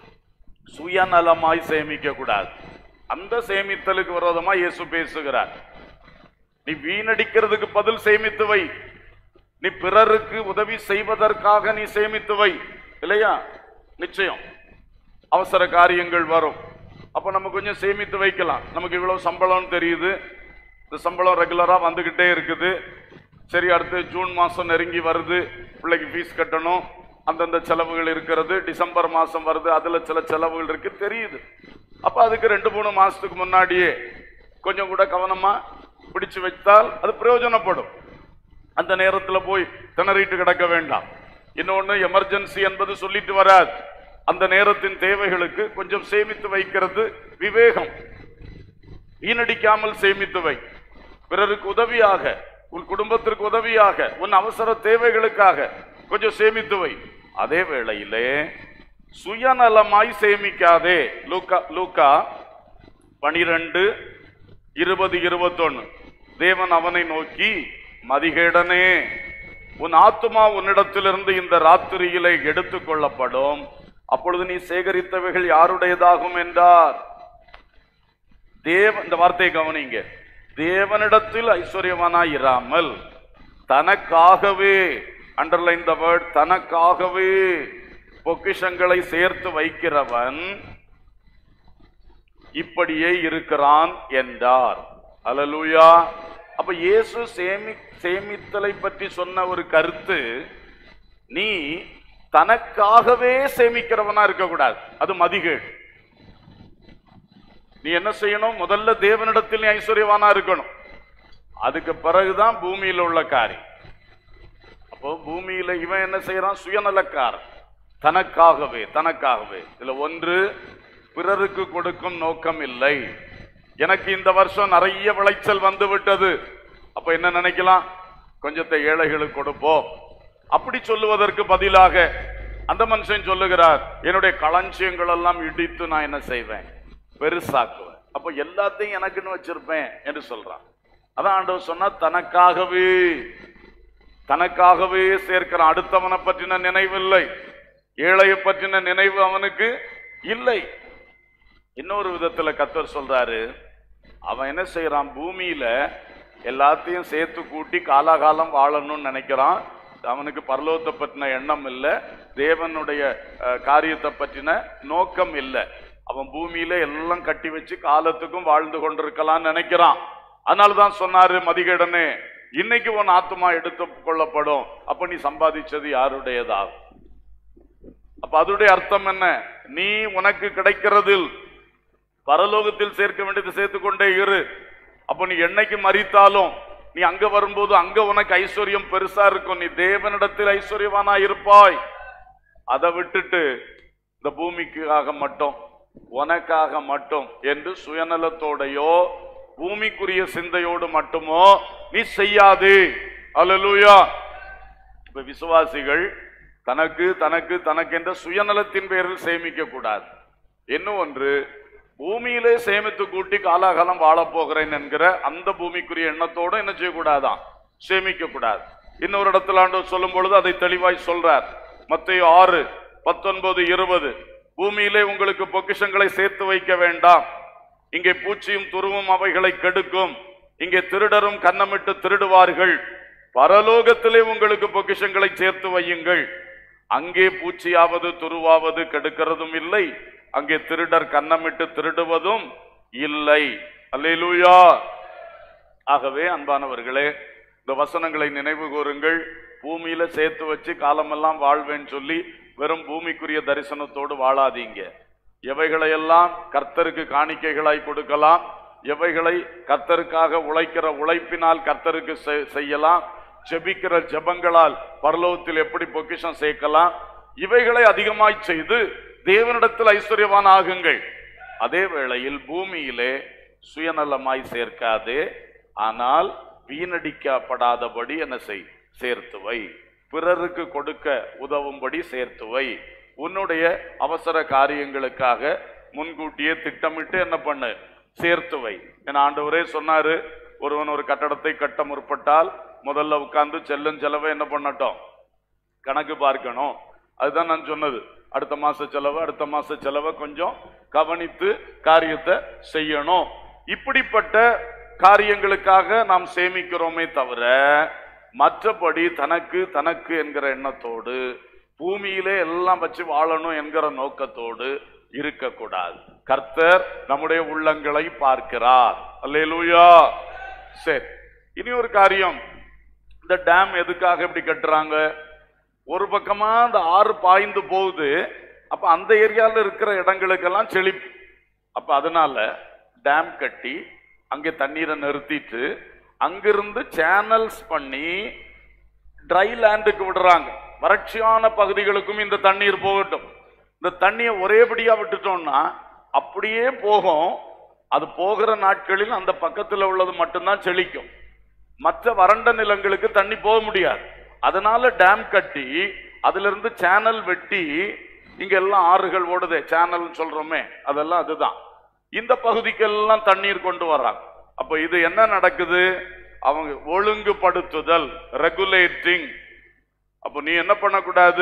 சுயநலமாய் சேமிக்க கூடாது அந்த சேமித்தலுக்கு விரோதமா இயேசு பேசுகிறார் நீ வீணடிக்கிறதுக்கு பதில் சேமித்து வை நீ பிறருக்கு உதவி செய்வதற்காக நீ சேமித்து வை இல்லையா நிச்சயம் அவசர காரியங்கள் வரும் அப்ப நம்ம கொஞ்சம் சேமித்து வைக்கலாம் நமக்கு இவ்வளவு சம்பளம்னு தெரியுது இந்த சம்பளம் ரெகுலரா வந்துகிட்டே இருக்குது சரி அடுத்து ஜூன் மாசம் நெருங்கி வருது பிள்ளைக்கு ஃபீஸ் கட்டணும் அந்தந்த செலவுகள் இருக்கிறது டிசம்பர் மாசம் வருது அதுல சில செலவுகள் இருக்கு தெரியுது அப்ப அதுக்கு ரெண்டு மூணு மாசத்துக்கு முன்னாடியே கொஞ்சம் கூட கவனமா பிடிச்சு வைத்தால் அது பிரயோஜனப்படும் அந்த நேரத்துல போய் திணறிட்டு கிடக்க வேண்டாம் இன்னொன்னு எமர்ஜென்சி என்பது சொல்லிட்டு வராது அந்த நேரத்தின் தேவைகளுக்கு கொஞ்சம் சேமித்து வைக்கிறது விவேகம் வீணடிக்காமல் சேமித்து வை பிறருக்கு உதவியாக உன் குடும்பத்திற்கு உதவியாக உன் அவசர தேவைகளுக்காக கொஞ்சம் சேமித்து வை அதே வேளையிலே சுயநலமாய் சேமிக்காதே லூக்கா லூக்கா பனிரெண்டு இருபது இருபத்தொன்னு தேவன் அவனை நோக்கி மதிகேடனே உன் ஆத்துமா உன்னிடத்திலிருந்து இந்த ராத்திரியிலே எடுத்துக் கொள்ளப்படும் அப்பொழுது நீ சேகரித்தவைகள் யாருடையதாகும் என்றார் தேவ இந்த வார்த்தையை கவனிங்க தேவனிடத்தில் ஐஸ்வர்யவானாய் இராமல் தனக்காகவே அண்டர்லைன் த வேர்ட் தனக்காகவே பொக்கிஷங்களை சேர்த்து வைக்கிறவன் இப்படியே இருக்கிறான் என்றார் அல்லேலூயா அப்ப இயேசு சேமி சேமித்தலை பற்றி சொன்ன ஒரு கருத்து நீ தனக்காகவே சேமிக்கிறவனா இருக்கக்கூடாது அது மதிகேடு நீ என்ன செய்யணும் முதல்ல தேவனிடத்தில் நீ ஐஸ்வர்யவானா இருக்கணும் அதுக்கு பிறகுதான் பூமியில உள்ள காரியம் அப்போ பூமியில இவன் என்ன செய்யறான் சுயநலக்காரன் தனக்காகவே தனக்காகவே இதுல ஒன்று பிறருக்கு கொடுக்கும் நோக்கம் இல்லை எனக்கு இந்த வருஷம் நிறைய விளைச்சல் வந்து விட்டது அப்ப என்ன நினைக்கலாம் கொஞ்சத்தை ஏழைகளுக்கு கொடுப்போம் அப்படி சொல்லுவதற்கு பதிலாக அந்த மனுஷன் சொல்லுகிறார் என்னுடைய களஞ்சியங்கள் எல்லாம் இடித்து நான் என்ன செய்வேன் பெருசாக்குவேன் அப்ப எல்லாத்தையும் எனக்குன்னு வச்சிருப்பேன் என்று சொல்றான் அதான் ஆண்டவர் சொன்னா தனக்காகவே தனக்காகவே சேர்க்கிறான் அடுத்தவனை பற்றின நினைவில்லை ஏழையை பற்றின நினைவு அவனுக்கு இல்லை இன்னொரு விதத்துல கத்தர் சொல்றாரு அவன் என்ன செய்யறான் பூமியில எல்லாத்தையும் சேர்த்து கூட்டி காலாகாலம் வாழணும்னு நினைக்கிறான் அவனுக்கு பரலோகத்தை பற்றின எண்ணம் இல்லை தேவனுடைய அஹ், காரியத்தை பற்றின நோக்கம் இல்லை அவன் பூமியில எல்லாம் கட்டி வச்சு காலத்துக்கும் வாழ்ந்து கொண்டிருக்கலாம்னு நினைக்கிறான் அதனாலதான் சொன்னாரு மதிகேடனே இன்னைக்கு உன் ஆத்மா எடுத்து கொள்ளப்படும் அப்ப நீ சம்பாதிச்சது யாருடையதாகும் அப்ப அதோடைய அர்த்தம் என்ன நீ உனக்கு கிடைக்கிறதில் பரலோகத்தில் சேர்க்க வேண்டியது சேர்த்து கொண்டே இரு அப்ப நீ என்னைக்கு மறித்தாலும் நீ அங்க வரும்போது அங்க உனக்கு ஐஸ்வர்யம் பெருசா இருக்கும் நீ தேவனிடத்தில் ஐஸ்வர்யவானா இருப்பாய் அதை விட்டுட்டு இந்த பூமிக்காக மட்டும் உனக்காக மட்டும் என்று சுயநலத்தோடையோ பூமிக்குரிய சிந்தையோடு மட்டுமோ நீ செய்யாதே அல்லேலூயா இப்ப விசுவாசிகள் தனக்கு தனக்கு தனக்கென்ற சுயநலத்தின் பேரில் சேமிக்க கூடாது இன்னும் ஒன்று பூமியிலே சேமித்து கூட்டி காலாகாலம் வாழப் போகிறேன் என்கிற அந்த பூமிக்குரிய எண்ணத்தோட என்ன செய்யக்கூடாதான் சேமிக்க கூடாது இன்னொரு இடத்துல ஆண்டவர் சொல்லும் பொழுது அதை தெளிவாய் சொல்றார் மத்தேயு ஆறு பத்தொன்பது இருபது பூமியிலே உங்களுக்கு பொக்கிஷங்களை சேர்த்து வைக்க வேண்டாம் இங்கே பூச்சியும் துருவும் அவைகளை கெடுக்கும் இங்கே திருடரும் கன்னமிட்டு திருடுவார்கள் பரலோகத்திலே உங்களுக்கு பொக்கிஷங்களை சேர்த்து வையுங்கள் அங்கே பூச்சியாவது துருவாவது கெடுக்கிறதும் இல்லை அங்கே திருடர் கன்னமிட்டு திருடுவதும் இல்லை அல்லேலூயா ஆகவே அன்பானவர்களே இந்த வசனங்களை நினைவு கூறுங்கள் பூமியில சேர்த்து வச்சு காலமெல்லாம் வாழ்வேன்னு சொல்லி வெறும் பூமிக்குரிய தரிசனத்தோடு வாழாதீங்க எவைகளையெல்லாம் கர்த்தருக்கு காணிக்கைகளாய் கொடுக்கலாம் எவைகளை கர்த்தருக்காக உழைக்கிற உழைப்பினால் கர்த்தருக்கு செ- செய்யலாம் ஜெபிக்கிற ஜெபங்களால் பரலோகத்தில் எப்படி பொக்கிஷம் சேர்க்கலாம் இவைகளை அதிகமாய் செய்து தேவனிடத்தில் ஐஸ்வர்யவான் ஆகுங்கள் அதே வேளையில் பூமியிலே சுயநலமாய் சேர்க்காதே ஆனால் வீணடிக்கப்படாதபடி என்ன செய் சேர்த்து வை பிறருக்கு கொடுக்க உதவும்படி சேர்த்து வை உன்னுடைய அவசர காரியங்களுக்காக முன்கூட்டியே திட்டமிட்டு என்ன பண்ணு சேர்த்து வை என் ஆண்டவரே சொன்னாரு ஒருவன் ஒரு கட்டடத்தை கட்ட முற்பட்டால் முதல்ல உட்கார்ந்து செல்லும் செலவை என்ன பண்ணட்டும் கணக்கு பார்க்கணும் அதுதான் நான் சொன்னது அடுத்த மாச செலவு அடுத்த மாச செலவை கொஞ்சம் கவனித்து காரியத்தை செய்யணும் இப்படிப்பட்ட காரியங்களுக்காக நாம் சேமிக்கிறோமே தவிர மற்றபடி தனக்கு தனக்கு என்கிற எண்ணத்தோடு பூமியிலே எல்லாம் வச்சு வாழணும் என்கிற நோக்கத்தோடு இருக்கக்கூடாது கர்த்தர் நம்முடைய உள்ளங்களை பார்க்கிறார் அல்லேலூயா சரி இனி ஒரு காரியம் இந்த டேம் எதுக்காக இப்படி கட்டுறாங்க ஒரு பக்கமா அந்த ஆறு பாய்ந்து போகுது அப்ப அந்த ஏரியால இருக்கிற இடங்களுக்கெல்லாம் செழிப்பு அப்ப அதனால டேம் கட்டி அங்கே தண்ணீரை நிறுத்திட்டு அங்கிருந்து சேனல்ஸ் பண்ணி ட்ரை லேண்டுக்கு விடுறாங்க வறட்சியான பகுதிகளுக்கும் இந்த தண்ணீர் போகட்டும் இந்த தண்ணியை ஒரேபடியா விட்டுட்டோம்னா அப்படியே போகும் அது போகிற நாட்களில் அந்த பக்கத்துல உள்ளது மட்டும்தான் செழிக்கும் மற்ற வறண்ட நிலங்களுக்கு தண்ணி போக முடியாது அதனால டேம் கட்டி அதுல இருந்து சேனல் வெட்டி இங்க எல்லாம் ஆறுகள் ஓடுதே சேனல் சொல்றோமே அதெல்லாம் அதுதான் இந்த பகுதிக்கெல்லாம் தண்ணீர் கொண்டு வர்றாங்க அப்ப இது என்ன நடக்குது அவங்க ஒழுங்குபடுத்துதல் ரெகுலேட்டிங் அப்ப நீ என்ன பண்ணக்கூடாது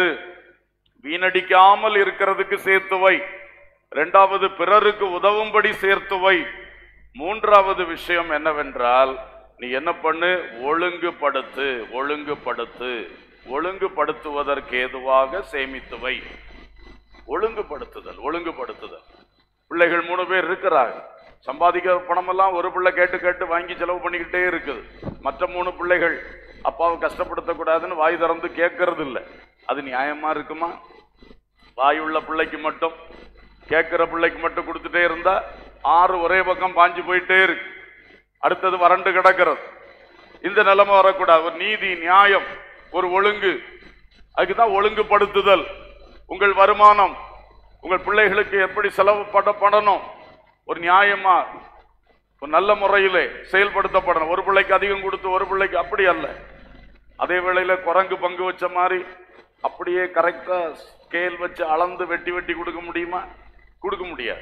வீணடிக்காமல் இருக்கிறதுக்கு சேர்த்து வை இரண்டாவது பிறருக்கு உதவும்படி சேர்த்து வை மூன்றாவது விஷயம் என்னவென்றால் நீ என்ன பண்ணு ஒழுங்குபடுத்து ஒழுங்குபடுத்து ஒழுங்குபடுத்துவதற்கு ஏதுவாக சேமித்து வை ஒழுங்குபடுத்துதல் ஒழுங்குபடுத்துதல் பிள்ளைகள் மூணு பேர் இருக்கிறாங்க சம்பாதிக்கிற பணமெல்லாம் ஒரு பிள்ளை கேட்டு கேட்டு வாங்கி செலவு பண்ணிக்கிட்டே இருக்குது மற்ற மூணு பிள்ளைகள் அப்பாவை கஷ்டப்படுத்தக்கூடாதுன்னு வாய் திறந்து கேட்கறது இல்லை அது நியாயமா இருக்குமா வாய் உள்ள பிள்ளைக்கு மட்டும் கேட்கிற பிள்ளைக்கு மட்டும் கொடுத்துட்டே இருந்தா ஆறு ஒரே பக்கம் பாஞ்சு போயிட்டே இருக்கு அடுத்தது வறண்டு கிடக்கிறது இந்த நிலைமை வரக்கூடாது ஒரு நீதி நியாயம் ஒரு ஒழுங்கு அதுக்குதான் ஒழுங்குபடுத்துதல் உங்கள் வருமானம் உங்கள் பிள்ளைகளுக்கு எப்படி செலவு பட பண்ணணும் ஒரு நியாயமா ஒரு நல்ல முறையிலே செயல்படுத்தப்படணும் ஒரு பிள்ளைக்கு அதிகம் கொடுத்து ஒரு பிள்ளைக்கு அப்படி அல்ல அதே வேளையில குரங்கு பங்கு வச்ச மாதிரி அப்படியே கரெக்டா ஸ்கேல் வச்சு அளந்து வெட்டி வெட்டி கொடுக்க முடியுமா கொடுக்க முடியாது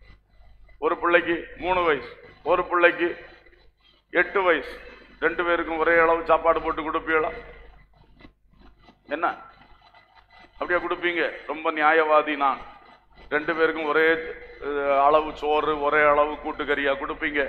ஒரு பிள்ளைக்கு மூணு வயசு ஒரு பிள்ளைக்கு எட்டு வயசு ரெண்டு பேருக்கும் ஒரே அளவு சாப்பாடு போட்டு கொடுப்பீங்களா என்ன அப்படியா கொடுப்பீங்க ரொம்ப நியாயவாதி நான் ரெண்டு பேருக்கும் ஒரே அஹ், அளவு சோறு ஒரே அளவு கூட்டுக்கறியா கொடுப்பீங்க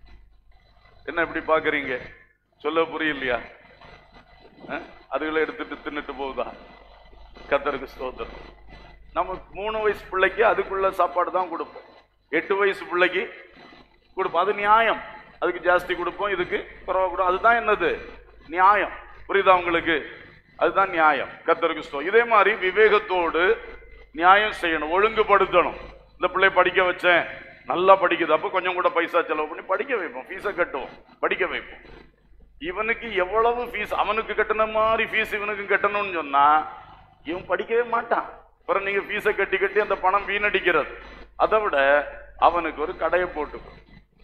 என்ன இப்படி பாக்குறீங்க சொல்ல புரியலையா அஹ்? அதுகளை எடுத்துட்டு தின்னுட்டு போகுதா கத்தருக்கு ஸ்தோத்திரம் நம்ம மூணு வயசு பிள்ளைக்கு அதுக்குள்ள சாப்பாடு தான் கொடுப்போம் எட்டு வயசு பிள்ளைக்கு கொடுப்போம் அது நியாயம் அதுக்கு ஜாஸ்தி கொடுப்போம் இதுக்கு குறைவா கொடுப்போம் அதுதான் என்னது நியாயம் புரியுதா உங்களுக்கு அதுதான் நியாயம் கத்தருக்கு ஸ்தோத்திரம் இதே மாதிரி விவேகத்தோடு நியாயம் செய்யணும் ஒழுங்குபடுத்தணும் இந்த பிள்ளை படிக்க வச்சேன் நல்லா படிக்குது அப்போ கொஞ்சம் கூட பைசா செலவு பண்ணி படிக்க வைப்போம் ஃபீஸை கட்டுவோம் படிக்க வைப்போம் இவனுக்கு எவ்வளவு ஃபீஸ் அவனுக்கு கட்டின மாதிரி ஃபீஸ் இவனுக்கு கட்டணும்னு சொன்னா இவன் படிக்கவே மாட்டான் அப்புறம் நீங்க ஃபீஸை கட்டி கட்டி அந்த பணம் வீணடிக்கிறது அதை விட அவனுக்கு ஒரு கடையை போட்டு கொடு.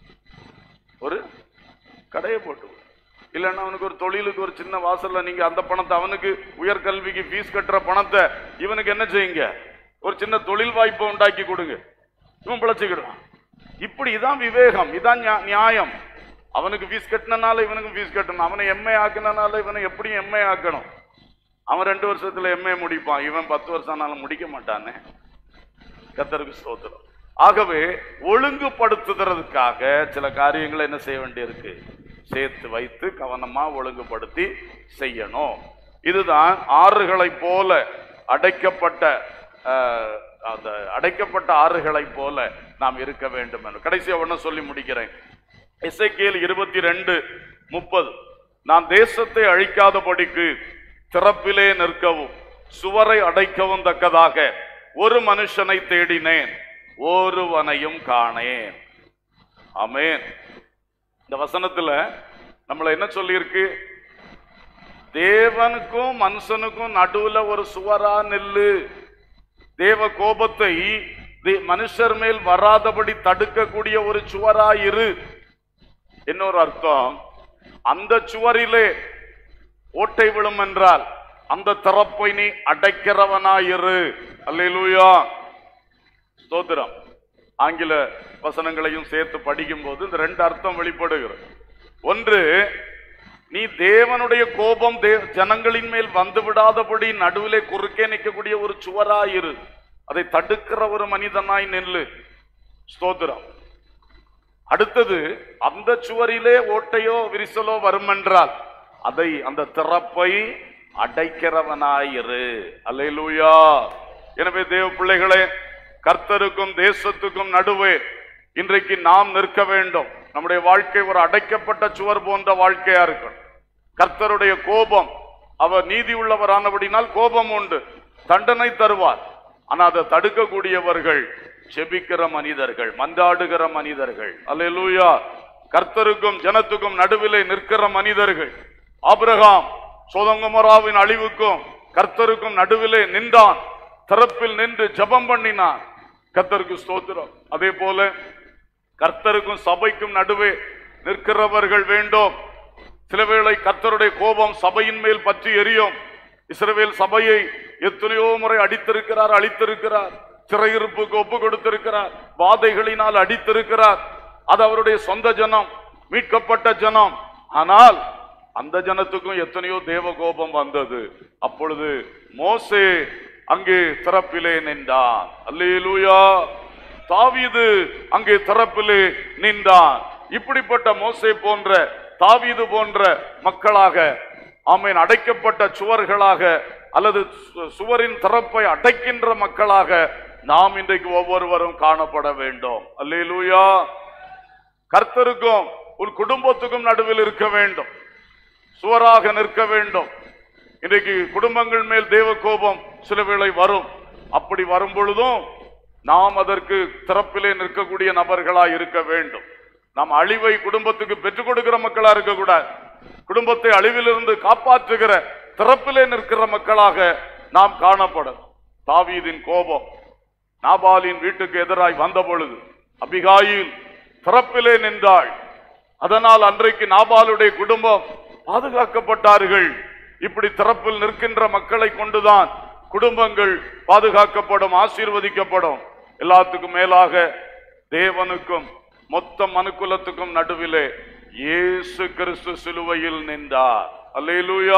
ஒரு கடையை போட்டு கொடு. இல்லைன்னா அவனுக்கு ஒரு தொழிலுக்கு ஒரு சின்ன வாசல்ல நீங்க அந்த பணத்தை அவனுக்கு உயர்கல்விக்கு ஃபீஸ் கட்டுற பணத்தை இவனுக்கு என்ன செய்யுங்க ஒரு சின்ன தொழில் வாய்ப்பை உண்டாக்கி கொடுங்க இவன் பிழைச்சுக்கிடுவான் இப்படி இதான் விவேகம் இதான் நியா- நியாயம் அவனுக்கு ஃபீஸ் கட்டினால இவனுக்கும் ஃபீஸ் கட்டணும் அவனை எம்ஏ ஆக்கினால இவனை எப்படியும் எம்ஏ ஆக்கணும் அவன் ரெண்டு வருஷத்துல எம்ஏ முடிப்பான் இவன் பத்து வருஷம் ஆனாலும் முடிக்க மாட்டானே கத்தருக்கு ஸ்தோத்திரம் ஆகவே ஒழுங்குபடுத்துறதுக்காக சில காரியங்களை என்ன செய்ய வேண்டியிருக்கு சேர்த்து வைத்து கவனமா ஒழுங்குபடுத்தி செய்யணும் இதுதான் ஆறுகளைப் போல அடைக்கப்பட்ட அஹ், அந்த அடைக்கப்பட்ட ஆறுகளைப் போல நாம் இருக்க வேண்டும் என்று கடைசியா ஒண்ணு சொல்லி முடிக்கிறேன் எசேக்கியேல் இருபத்தி ரெண்டு முப்பது நான் தேசத்தை அழிக்காதபடிக்கு திறப்பிலே நிற்கவும் சுவரை அடைக்கவும் தக்கதாக ஒரு மனுஷனை தேடினேன் ஒருவனையும் காணேன் ஆமென் இந்த வசனத்துல நம்மள என்ன சொல்லியிருக்கு தேவனுக்கும் மனுஷனுக்கும் நடுவுல ஒரு சுவரா நில்லு தேவ கோபத்தை தே- மனுஷர் மேல் வராதபடி தடுக்கக்கூடிய ஒரு சுவரா இரு இன்னொரு அர்த்தம் அந்த சுவரிலே ஓட்டை விழும் என்றால் அந்த திறப்பை நீ அடைக்கிறவனாயிரு அல்லேலூயா ஸ்தோத்திரம் ஆங்கில வசனங்களையும் சேர்த்து படிக்கும்போது இந்த ரெண்டு அர்த்தம் வெளிப்படுகிறது ஒன்று நீ தேவனுடைய கோபம் தே ஜனங்களின் மேல் வந்து விடாதபடி நடுவிலே குறுக்கே நிற்கக்கூடிய ஒரு சுவராயிரு அதை தடுக்கிற ஒரு மனிதனாய் நில்லு ஸ்தோத்திரம் அடுத்தது அந்த சுவரிலே ஓட்டையோ விரிசலோ வரும் என்றால் அதை அந்த திறப்பை அடைக்கிறவனாயிரு அல்லேலூயா எனவே தேவ பிள்ளைகளே கர்த்தருக்கும் தேசத்துக்கும் நடுவே இன்றைக்கு நாம் நிற்க வேண்டும் நம்முடைய வாழ்க்கை ஒரு அடைக்கப்பட்ட சுவர் போன்ற வாழ்க்கையா இருக்கணும் கர்த்தருடைய கோபம் அவர் நீதி உள்ளவரானபடினால் கோபம் உண்டு தண்டனை தருவார் ஆனா அதை தடுக்கக்கூடியவர்கள் செபிக்கிற மனிதர்கள் மன்றாடுகிற மனிதர்கள் அல்லேலூயா கர்த்தருக்கும் ஜனத்துக்கும் நடுவிலே நிற்கிற மனிதர்கள் ஆபிரகாம் சோதங்கமராவின் அழிவுக்கும் கர்த்தருக்கும் நடுவிலே நின்றான் திறப்பில் நின்று ஜெபம் பண்ணினான் கர்த்தருக்கு ஸ்தோத்திரம் அதே போல கர்த்தருக்கும் சபைக்கும் நடுவே நிற்கிறவர்கள் வேண்டும் சில வேளை கர்த்தருடைய கோபம் சபையின் மேல் பற்றி எரியும் இஸ்ரவேல் சபையை எத்தனையோ முறை அடித்திருக்கிறார் அழித்திருக்கிறார் சிறையிருப்புக்கு ஒப்பு கொடுத்திருக்கிறார் வாதைகளினால் அடித்திருக்கிறார் அது அவருடைய சொந்த ஜனம் மீட்கப்பட்ட ஜனம் ஆனால் அந்த ஜனத்துக்கும் எத்தனையோ தேவ கோபம் வந்தது அப்பொழுது மோசே அங்கே திறப்பிலே நின்றான் அல்லேலூயா தாவீது அங்கே திறப்பிலே நின்றான் இப்படிப்பட்ட மோசே போன்ற தாவீது போன்ற மக்களாக ஆமேன் அடைக்கப்பட்ட சுவர்களாக அல்லது சு- சுவரின் திறப்பை அடைக்கின்ற மக்களாக நாம் இன்றைக்கு ஒவ்வொருவரும் காணப்பட வேண்டும் அல்லேலூயா கர்த்தருக்கும் ஒரு குடும்பத்துக்கும் நடுவில் இருக்க வேண்டும் சுவராக நிற்க வேண்டும் இன்றைக்கு குடும்பங்கள் மேல் தேவ கோபம் சில வேளை வரும் அப்படி வரும் பொழுதும் நாம் அதற்கு திறப்பிலே நிற்கக்கூடிய நபர்களா இருக்க வேண்டும் நாம் அழிவை குடும்பத்துக்கு பெற்றுக் கொடுக்கிற மக்களா இருக்கக்கூடாது குடும்பத்தை அழிவிலிருந்து காப்பாற்றுகிற திறப்பிலே நிற்கிற மக்களாக நாம் காணப்படும் தாவீதின் கோபம் நாபாலின் வீட்டுக்கு எதிராய் வந்த பொழுது அபிகாயில் திறப்பிலே நின்றாள் அதனால் அன்றைக்கு நாபாலுடைய குடும்பம் பாதுகாக்கப்பட்டார்கள் இப்படி திறப்பில் நிற்கின்ற மக்களை கொண்டுதான் குடும்பங்கள் பாதுகாக்கப்படும் ஆசீர்வதிக்கப்படும் எல்லாத்துக்கும் மேலாக தேவனுக்கும் மொத்த மனுக்குலத்துக்கும் நடுவிலே இயேசு கிறிஸ்து சிலுவையில் நின்றார் அல்லேலூயா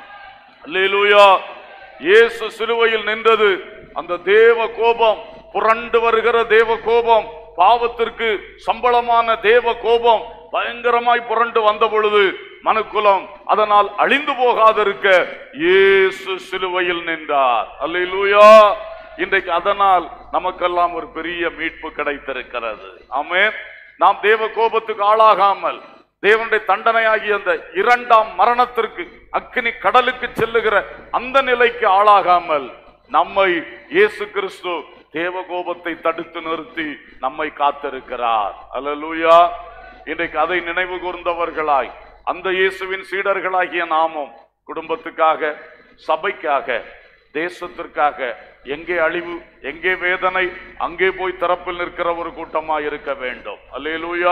அல்லேலூயா இயேசு சிலுவையில் நின்றது அந்த தேவ கோபம் புரண்டு வருகிற தேவ கோபம் பாவத்திற்கு சம்பளமான தேவ கோபம் பயங்கரமாய் புரண்டு வந்த பொழுது மனுக்குலம் அதனால் அழிந்து போகாதிருக்க இயேசு சிலுவையில் நின்றார் அல்லேலூயா இன்றைக்கு அதனால் நமக்கெல்லாம் ஒரு பெரிய மீட்பு கிடைத்திருக்கிறது ஆமென் நாம் தேவ கோபத்துக்கு ஆளாகாமல் தேவனுடைய தண்டனையாகிய அந்த இரண்டாம் மரணத்திற்கு அக்கினி கடலுக்கு செல்லுகிற அந்த நிலைக்கு ஆளாகாமல் நம்மை இயேசு கிறிஸ்து தேவ கோபத்தை தடுத்து நிறுத்தி நம்மை காத்திருக்கிறார் அல்லேலூயா இன்றைக்கு அதை நினைவு கூர்ந்தவர்களாய் அந்த இயேசுவின் சீடர்களாகிய நாமும் குடும்பத்துக்காக சபைக்காக தேசத்திற்காக எங்கே அழிவு எங்கே வேதனை அங்கே போய் திறப்பில் நிற்கிற ஒரு கூட்டமா இருக்க வேண்டும் அல்லேலூயா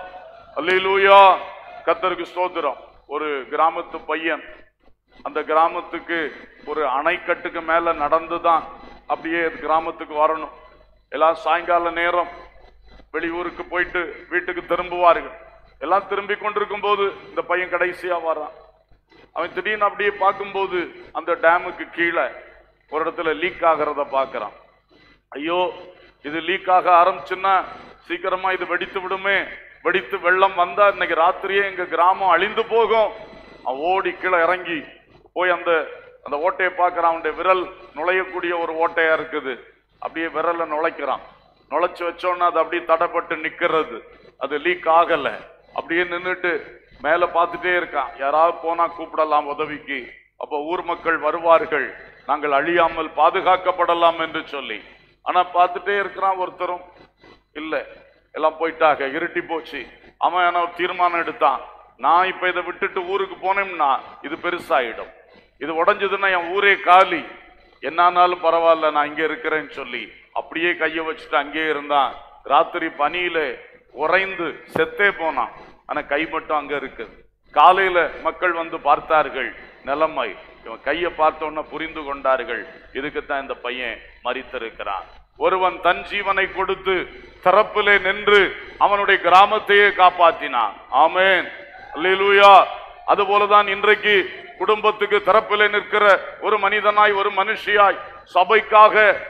அல்லேலூயா கத்தருக்கு ஸ்தோத்திரம் ஒரு கிராமத்து பையன் அந்த கிராமத்துக்கு ஒரு அணைக்கட்டுக்கு மேல நடந்துதான் அப்படியே கிராமத்துக்கு வரணும் எல்லாம் சாயங்கால நேரம் வெளியூருக்கு போயிட்டு வீட்டுக்கு திரும்புவார்கள் எல்லாம் திரும்பி கொண்டிருக்கும் போது இந்த பையன் கடைசியா வரான் அவன் திடீர்னு அப்படியே பார்க்கும்போது அந்த டேமுக்கு கீழே ஒரு இடத்துல லீக் ஆகிறத பார்க்கறான் ஐயோ இது லீக் ஆக ஆரம்பிச்சுன்னா சீக்கிரமா இது வெடித்து விடுமே வெடித்து வெள்ளம் வந்தா இன்னைக்கு ராத்திரியே எங்க கிராமம் அழிந்து போகும் அவன் ஓடி கீழே இறங்கி போய் அந்த அந்த ஓட்டையை பார்க்கறான் அவனுடைய விரல் நுழையக்கூடிய ஒரு ஓட்டையா இருக்குது அப்படியே விரலை நுழைக்கிறான் நுழைச்சு வச்சோன்னா அது அப்படியே தடைப்பட்டு நிக்கிறது அது லீக் ஆகல அப்படியே நின்னுட்டு மேல பார்த்துட்டே இருக்கான் யாராவது போனா கூப்பிடலாம் உதவிக்கு அப்போ ஊர் மக்கள் வருவார்கள் நாங்கள் அழியாமல் பாதுகாக்கப்படலாம் என்று சொல்லி ஆனா பார்த்துட்டே இருக்கிறான் ஒருத்தரும் இல்ல எல்லாம் போயிட்டாங்க இருட்டி போச்சு அவன் ஆனா ஒரு தீர்மானம் எடுத்தான் நான் இப்ப இதை விட்டுட்டு ஊருக்கு போனேம்னா இது பெருசாயிடும் இது உடைஞ்சதுன்னா என் ஊரே காலி என்னானாலும் பரவாயில்ல நான் இங்க இருக்கிறேன்னு சொல்லி அப்படியே கையை வச்சுட்டு அங்கேயே இருந்தான் ராத்திரி பனியில உறைந்து செத்தே போனான் ஆனா கை மட்டும் அங்க இருக்குது காலையில மக்கள் வந்து பார்த்தார்கள் நிலைமை இவன் கையை பார்த்த உடனே புரிந்து கொண்டார்கள் இதுக்குத்தான் இந்த பையன் மறித்திருக்கிறான் ஒருவன் தன் ஜீவனை கொடுத்து திறப்பிலே நின்று அவனுடைய கிராமத்தையே காப்பாற்றினான் ஆமென் அல்லேலூயா அதுபோலதான் இன்றைக்கு குடும்பத்துக்கு திறப்பிலே நிற்கிற ஒரு மனிதனாய் ஒரு மனுஷியாய் சபைக்காக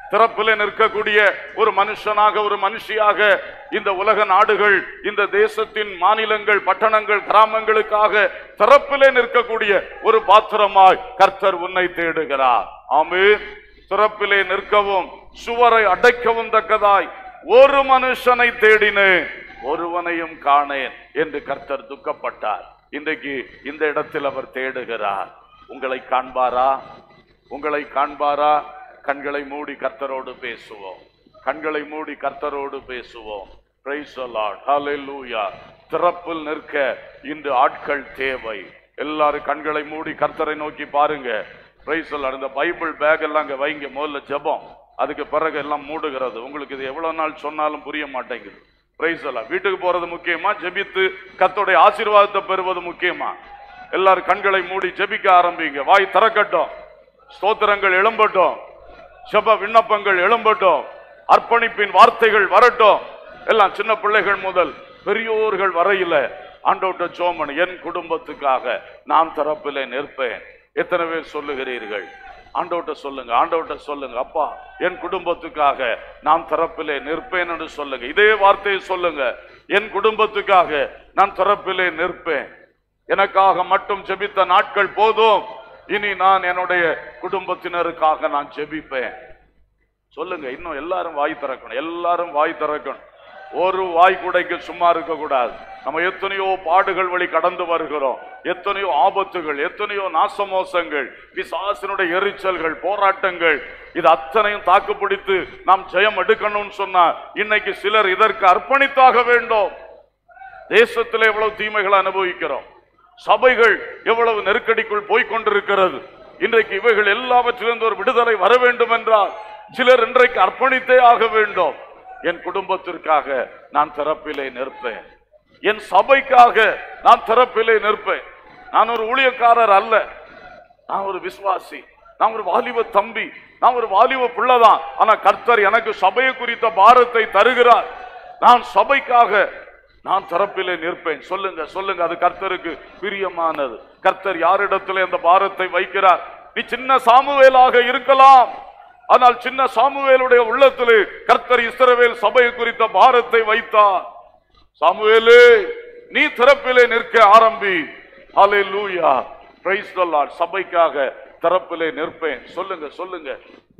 திறப்பிலே நிற்கக்கூடிய ஒரு மனுஷனாக ஒரு மனுஷியாக இந்த உலக நாடுகள் இந்த தேசத்தின் மாநிலங்கள் பட்டணங்கள் கிராமங்களுக்காக திறப்பிலே நிற்கக்கூடிய ஒரு பாத்திரமாய் கர்த்தர் உன்னை தேடுகிறார் ஆமென் திறப்பிலே நிற்கவும் சுவரை அடைக்கவும் தக்கதாய் ஒரு மனுஷனை தேடினேன் ஒருவனையும் காணேன் என்று கர்த்தர் துக்கப்பட்டார் இன்றைக்கு இந்த இடத்தில் அவர் தேடுகிறார் உங்களை காண்பாரா உங்களை காண்பாரா கண்களை மூடி கர்த்தரோடு பேசுவோம் கண்களை மூடி கர்த்தரோடு பேசுவோம் Praise the Lord. Hallelujah. திறப்பில் நிற்க இன்று ஆட்கள் தேவை எல்லாரும் கண்களை மூடி கர்த்தரை நோக்கி பாருங்க Praise the Lord. இந்த பைபிள் பேக் எல்லாம் அங்க வைங்க முதல்ல ஜெபம் அதுக்கு பிறகு எல்லாம் மூடுகிறது உங்களுக்கு இது எவ்வளவு நாள் சொன்னாலும் புரிய மாட்டேங்குது Praise the Lord. வீட்டுக்கு போறது முக்கியமா ஜெபித்து கர்த்தருடைய ஆசீர்வாதத்தை பெறுவது முக்கியமா எல்லாரும் கண்களை மூடி ஜெபிக்க ஆரம்பிங்க வாய் திறக்கட்டும் ஸ்தோத்திரங்கள் எழும்பட்டும் ஜெப விண்ணப்பங்கள் எழும்பட்டும் அர்ப்பணிப்பின் வார்த்தைகள் வரட்டும் எல்லாம் சின்ன பிள்ளைகள் முதல் பெரியோர்கள் வரையில ஆண்டோட்ட சோமன் என் குடும்பத்துக்காக நான் தரப்பிலே நிற்பேன் எத்தனை பேர் சொல்லுகிறீர்கள் ஆண்டோட்ட சொல்லுங்க ஆண்டோட்ட சொல்லுங்க அப்பா என் குடும்பத்துக்காக நான் தரப்பிலே நிற்பேன் என்று சொல்லுங்க இதே வார்த்தையை சொல்லுங்க என் குடும்பத்துக்காக நான் தரப்பிலே நிற்பேன் எனக்காக மட்டும் ஜெபித்த நாட்கள் போதும் இனி நான் என்னுடைய குடும்பத்தினருக்காக நான் ஜெபிப்பேன் சொல்லுங்க இன்னும் எல்லாரும் வாய் திறக்கணும் எல்லாரும் வாய் திறக்கணும் ஒரு வாய் குடைக்கு சும்மா இருக்க கூடாது நம்ம எத்தனையோ பாடுகள் வழி கடந்து வருகிறோம் எத்தனையோ ஆபத்துகள் எத்தனையோ நாசமோசங்கள் பிசாசினுடைய எரிச்சல்கள் போராட்டங்கள் இது அத்தனையும் தாக்குப்பிடித்து நாம் ஜெயம் எடுக்கணும்னு சொன்னா இன்னைக்கு சிலர் இதற்கு அர்ப்பணித்தாக வேண்டும் தேசத்தில் எவ்வளவு தீமைகளை அனுபவிக்கிறோம் சபைகள் எவ்வளவு நெருக்கடிக்குள் போய்க் கொண்டிருக்கிறது இன்றைக்கு இவைகள் எல்லாவற்றிலிருந்து ஒரு விடுதலை வர வேண்டும் என்றால் சிலர் இன்றைக்கு அர்ப்பணித்தே ஆக வேண்டும் என் குடும்பத்திற்காக நான் திறப்பிலே நிற்பேன் என் சபைக்காக நான் திறப்பிலே நிற்பேன் நான் ஒரு ஊழியக்காரர் அல்ல நான் ஒரு விசுவாசி நான் ஒரு வாலிப தம்பி நான் ஒரு வாலிப பிள்ளைதான் ஆனா கர்த்தர் எனக்கு சபையை குறித்த பாரத்தை தருகிறார் நான் சபைக்காக நான் தரப்பிலே நிற்பேன் சொல்லுங்க சொல்லுங்க அது கர்த்தருக்கு பிரியமானது கர்த்தர் யாரிடத்திலே அந்த பாரத்தை வைக்கிறார் நீ சின்ன சாமுவேலாக இருக்கலாம் ஆனால் சின்ன சாமுவேலுடைய உள்ளத்திலே கர்த்தர் இஸ்ரவேல் சபையை குறித்த பாரத்தை வைத்தார் சாமுவேலே நீ திறப்பிலே நிற்க ஆரம்பி ஹalleluya praise the lord சபைக்காக திறப்பிலே நிற்பேன் சொல்லுங்க சொல்லுங்க